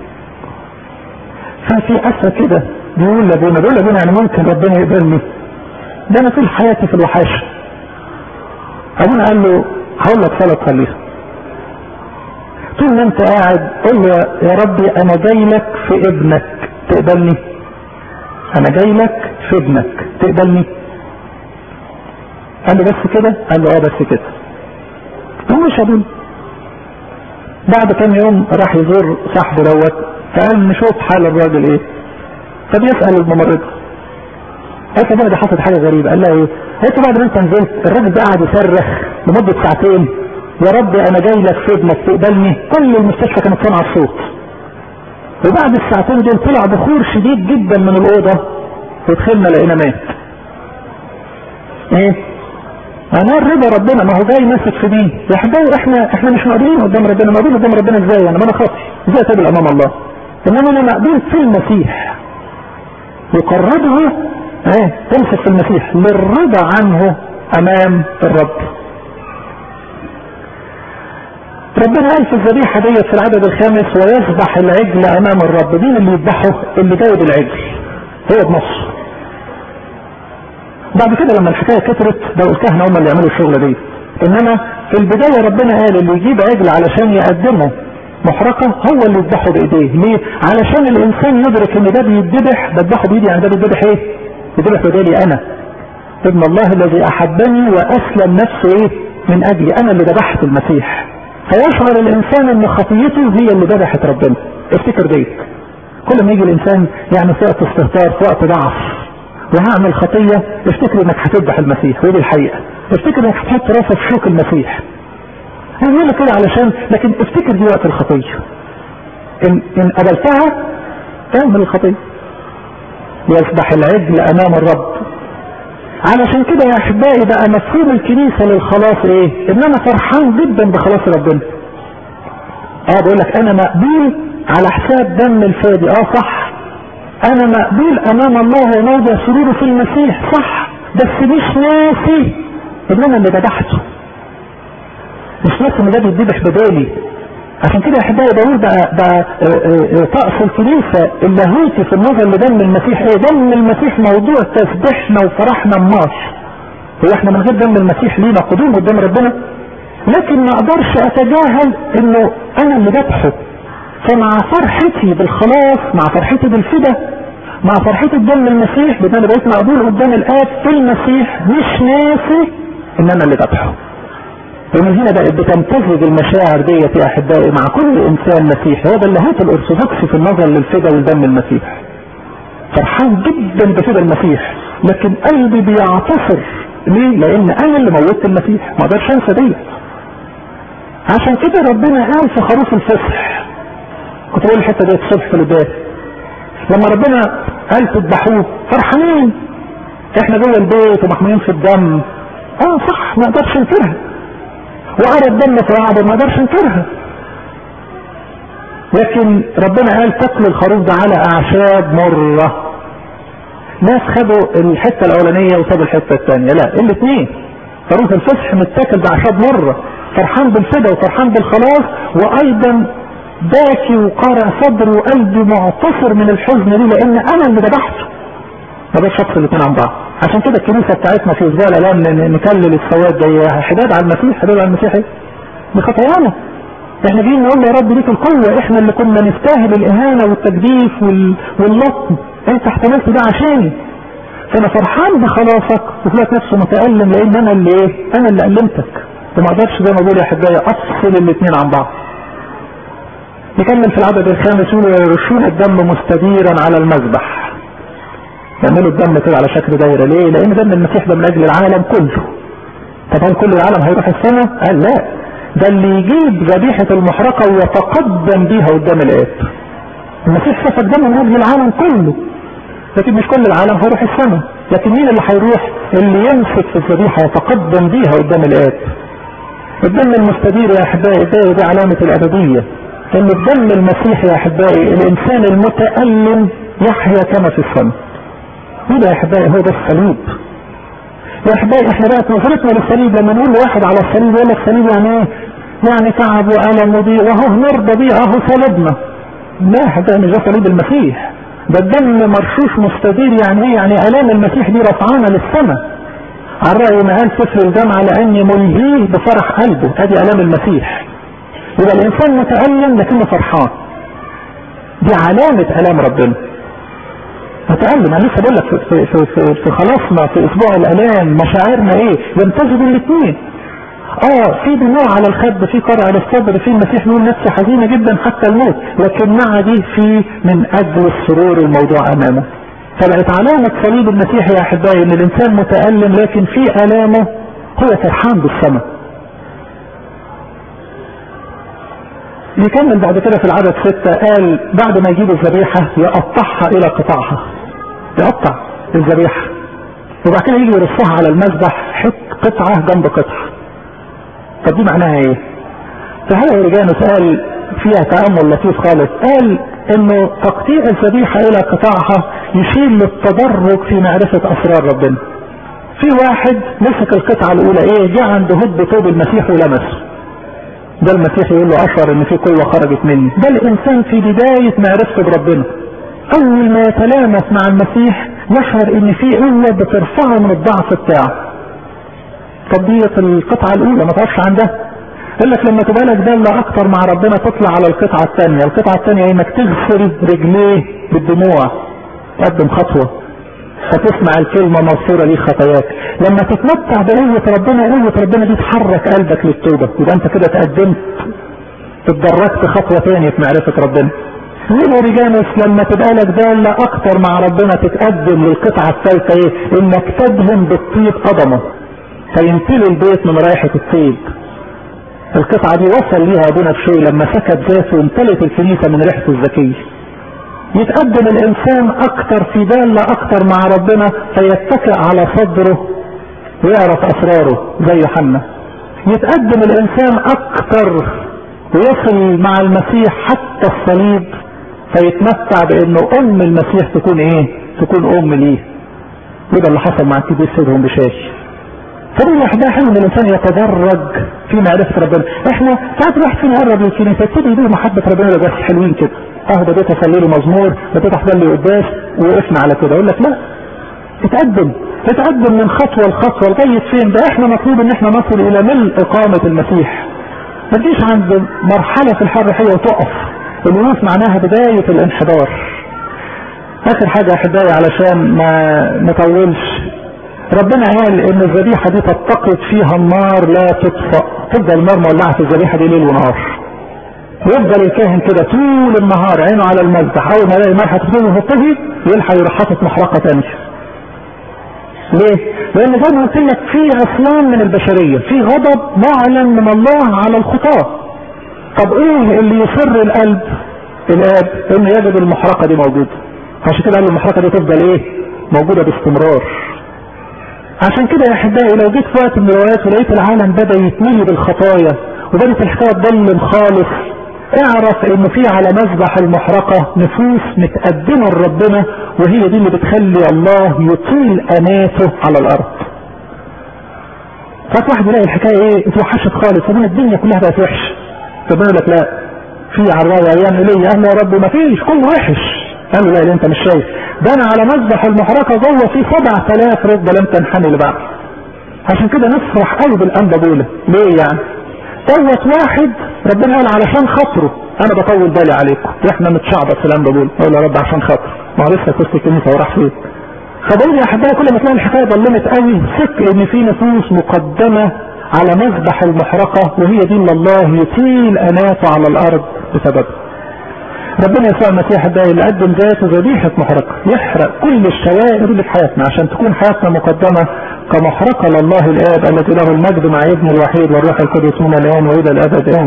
ففي أسى كده بيقول لابونا بيقول لابونا يعني ممكن ربنا يقبلني ده انا طول حياتي في الوحاشة ابونا قال له هقول لك صلاة تصليها طول ما انت قاعد قول له يا ربي انا جاي لك في ابنك تقبلني انا جاي لك في ابنك تقبلني قال له بس كده قال له اه بس كده مش ابونا بعد كام يوم راح يزور صاحبه دوت فقال نشوف حال الراجل ايه فبيسأل الممرضة قالت له دي حصلت حاجة غريبة قال لها ايه قالت له بعد ما انت نزلت الراجل ده قاعد يصرخ لمدة ساعتين يا رب انا جاي لك في ابنك تقبلني كل المستشفى كانت سامعة الصوت وبعد الساعتين دول طلع بخور شديد جدا من الأوضة ودخلنا لقينا مات ايه انا رضا ربنا ما هو جاي ماسك في مين يا حبايبي احنا احنا مش مقبولين قدام ربنا مقبول قدام ربنا ازاي انا ما انا خاطي ازاي اتقبل امام الله انما انا مقبول في المسيح يقربه ايه تمسك في المسيح للرضا عنه امام الرب ربنا قال في الذبيحه ديت في العدد الخامس ويذبح العجل امام الرب مين اللي يذبحه اللي جايب العجل هو بنصه بعد كده لما الحكايه كترت بقوا الكهنه هم اللي يعملوا الشغله دي انما في البدايه ربنا قال اللي يجيب عجل علشان يقدمه محرقه هو اللي يذبحه بايديه ليه؟ علشان الانسان يدرك ان ده بيتذبح بذبحه بايدي يعني ده بيتذبح ايه؟ بيتذبح بدالي انا ابن الله الذي احبني واسلم نفسه ايه؟ من اجلي انا اللي ذبحت المسيح فيشعر الانسان ان خطيته هي اللي ذبحت ربنا افتكر ديت كل ما يجي الانسان يعني في وقت استهتار في وقت ضعف وهعمل خطية افتكر انك هتذبح المسيح ودي الحقيقة افتكر انك هتحط راسك في شوك المسيح انا بقول كده علشان لكن افتكر دي وقت الخطية ان, إن قبلتها اعمل الخطية يسبح العجل امام الرب علشان كده يا احبائي بقى مفهوم الكنيسة للخلاص ايه ان انا فرحان جدا بخلاص ربنا اه بقول لك انا مقبول على حساب دم الفادي اه صح انا مقبول امام الله وموضع سروره في المسيح صح بس مش ناسي ان انا اللي ذبحته مش ناسي ان ده بيتذبح بدالي عشان كده يا احبائي بقول بقى, بقى طقس الكنيسه اللاهوتي في النظر لدم المسيح ايه دم المسيح موضوع تسبيحنا وفرحنا النار هو احنا من غير دم المسيح لينا قدوم قدام ربنا لكن ما اقدرش اتجاهل انه انا اللي ذبحه فمع فرحتي بالخلاص مع فرحتي بالفدا مع فرحتي بدم المسيح بان انا بقيت مقبول قدام الاب في المسيح مش ناسي ان انا اللي ذبحه ومن هنا بقت بتمتزج المشاعر ديت يا احبائي مع كل انسان مسيحي هذا اللاهوت الارثوذكسي في النظر للفدا ولدم المسيح فرحان جدا بفدا المسيح لكن قلبي بيعتصر ليه؟ لان انا اللي موتت المسيح ما اقدرش انسى ديت عشان كده ربنا قال في خروف الفصح كنت بقول الحته ديت الصبح في البيت لما ربنا قال تذبحوه فرحانين احنا جوه البيت ومحميين في الدم اه صح ما اقدرش انكرها وارى الدم في رعبه ما اقدرش انكرها لكن ربنا قال تاكل الخروف ده على اعشاب مره ناس خدوا الحته الاولانيه وسابوا الحته الثانيه لا الاثنين خروف الفصح متاكل باعشاب مره فرحان بالفدا وفرحان بالخلاص وايضا باكي وقارع صدري وقلبي معتصر من الحزن ليه لان انا اللي ذبحته ما بقاش افصل الاثنين عن بعض عشان كده الكنيسه بتاعتنا في اسبوع الالام نكلل السواد ده حداد على المسيح حداد على المسيح ايه؟ دي خطايانا احنا جايين نقول يا رب ليك القوه احنا اللي كنا نستاهل الاهانه والتجديف وال... واللطم انت احتملت ده عشاني فانا فرحان بخلاصك وفي الوقت نفسه متالم لان انا اللي ايه؟ انا اللي المتك وما اقدرش زي ما بقول يا احبائي افصل الاثنين عن بعض نكمل في العدد الخامس يقول ويرشون الدم مستديرا على المذبح يعملوا الدم كده على شكل دايره ليه؟ لان دم المسيح ده من اجل العالم كله طب هل كل العالم هيروح السماء؟ قال لا ده اللي يجيب ذبيحة المحرقة ويتقدم بيها قدام الآب المسيح سفك دم من أجل العالم كله لكن مش كل العالم هيروح السماء لكن مين اللي هيروح اللي يمسك في الذبيحة يتقدم بيها قدام الآب الدم المستدير يا أحبائي ده دي علامة الأبدية إن الدم المسيحي يا أحبائي الإنسان المتألم يحيا كما في السماء وده يا أحبائي هو ده الصليب يا أحبائي إحنا بقت نظرتنا للصليب لما نقول لواحد على الصليب يقول لك الصليب يعني إيه؟ يعني تعب وألم وضيق وأهو نرضى بيه أهو صلبنا لا أحبائي مش ده صليب المسيح ده الدم مرشوش مستدير يعني ايه يعني الام المسيح دي رفعانا للسماء على رأي ما قال سفر الجامعة لاني ملهيه بفرح قلبه ادي الام المسيح يبقى الانسان متألم لكنه فرحان دي علامة الام ربنا متألم انا لسه بقول لك في, في, في, في خلاصنا في اسبوع الالام مشاعرنا ايه يمتزجوا الاثنين اه في دموع على الخد في قرع على الصدر في المسيح نقول نفسي حزينه جدا حتى الموت لكن مع دي في من اجل السرور الموضوع امامه فبقت علامة صليب المسيح يا احبائي ان الانسان متألم لكن في الامه هو فرحان بالسماء يكمل بعد كده في العدد ستة قال بعد ما يجيب الذبيحة يقطعها الى قطعها يقطع الذبيحة وبعد كده يجي يرصها على المذبح حط قطعة جنب قطعة طب دي معناها ايه فهو اورجانوس قال فيها تأمل لطيف خالص قال انه تقطيع الذبيحة الى قطاعها يشير للتدرج في معرفة اسرار ربنا في واحد مسك القطعة الاولى ايه جه عند هب ثوب المسيح ولمسه ده المسيح يقول له اشعر ان في قوة خرجت مني ده الانسان في بداية معرفته بربنا اول ما يتلامس مع المسيح يشعر ان في قوة بترفعه من الضعف بتاعه تطبيق القطعة الأولى ما تعرفش عندها يقول لك لما تبقى لك دالة أكتر مع ربنا تطلع على القطعة الثانية، القطعة الثانية إنك تغسل رجليه بالدموع تقدم خطوة فتسمع الكلمة مغفورة ليك خطاياك لما تتمتع بقوة ربنا قوة ربنا دي تحرك قلبك للتوبة يبقى أنت كده تقدمت اتدرجت خطوة ثانية في معرفة ربنا يقول اوريجانوس لما تبقى لك دالة أكتر مع ربنا تتقدم للقطعة الثالثة إيه؟ إنك تدهن بالطيب قدمه فيمتلي البيت من رائحة الطيب القطعة دي وصل ليها ابونا بشوي لما سكت ذاته وامتلت الكنيسة من ريحته الزكية يتقدم الانسان اكتر في دالة اكتر مع ربنا فيتكئ على صدره ويعرف اسراره زي يوحنا يتقدم الانسان اكتر ويصل مع المسيح حتى الصليب فيتمتع بانه ام المسيح تكون ايه تكون ام ليه وده اللي حصل مع الكبير سيدهم بشاش فدي لوحدها حلو ان الانسان يتدرج في معرفه ربنا احنا ساعات الواحد فينا يقرب للكنيسه يبتدي يدور محبه ربنا بس حلوين كده اه بديت اصلي له مزمور بديت احضر لي قداس وقفنا على كده اقول لك لا اتقدم اتقدم من خطوه لخطوه لغايه فين ده احنا مطلوب ان احنا نصل الى ملء اقامه المسيح ما تجيش عند مرحله في الحريه وتقف الوقوف معناها بدايه الانحدار اخر حاجه احبائي علشان ما نطولش ربنا قال ان الذبيحه دي تتقد فيها النار لا تطفأ تفضل النار مولعه في الذبيحه دي ليل ونهار ويفضل الكاهن كده طول النهار عينه على المذبح اول ما يلاقي النار هتبتدي تطفي يلحق يروح حاطط محرقه ثانيه ليه؟ لان زي ما قلت لك في عصيان من البشريه في غضب معلن من الله على الخطاه طب ايه اللي يسر القلب الاب انه يجد المحرقه دي موجوده عشان كده قال المحرقه دي تفضل ايه موجوده باستمرار عشان كده يا احبائي لو جيت في وقت من الاوقات ولقيت العالم بدا يتملي بالخطايا وبدات الحكايه تضلم خالص اعرف انه في على مذبح المحرقه نفوس متقدمه لربنا وهي دي اللي بتخلي الله يطيل اناته على الارض. ساعات واحد يلاقي الحكايه ايه اتوحشت خالص ومن الدنيا كلها بقت وحشه. ربنا يقول لك لا في على الرايه ايام ايليا قال يا رب ما فيش كله وحش. قال له لا انت مش شايف ده انا على مذبح المحرقه جوه في 7000 ركبه لم تنحني لبعض. عشان كده نفرح قوي بالانبا بوله ليه يعني؟ دوت واحد ربنا قال علشان خاطره انا بطول بالي عليكم واحنا متشعبط في الانبا بوله اقول يا رب عشان خاطره ما هو لسه كنت الكنيسه وراح فين فبقول يا احبائي كل ما تلاقي الحكايه ضلمت قوي ثق ان في نفوس مقدمه على مذبح المحرقه وهي دي اللي الله يطيل اناته على الارض بسببها ربنا يسوع المسيح ده اللي قدم ذاته ذبيحة محرقة يحرق كل الشوائب اللي في حياتنا عشان تكون حياتنا مقدمة كمحرقة لله الآب الذي له المجد مع ابن الوحيد والروح القدس من الآن وإلى الأبد آمين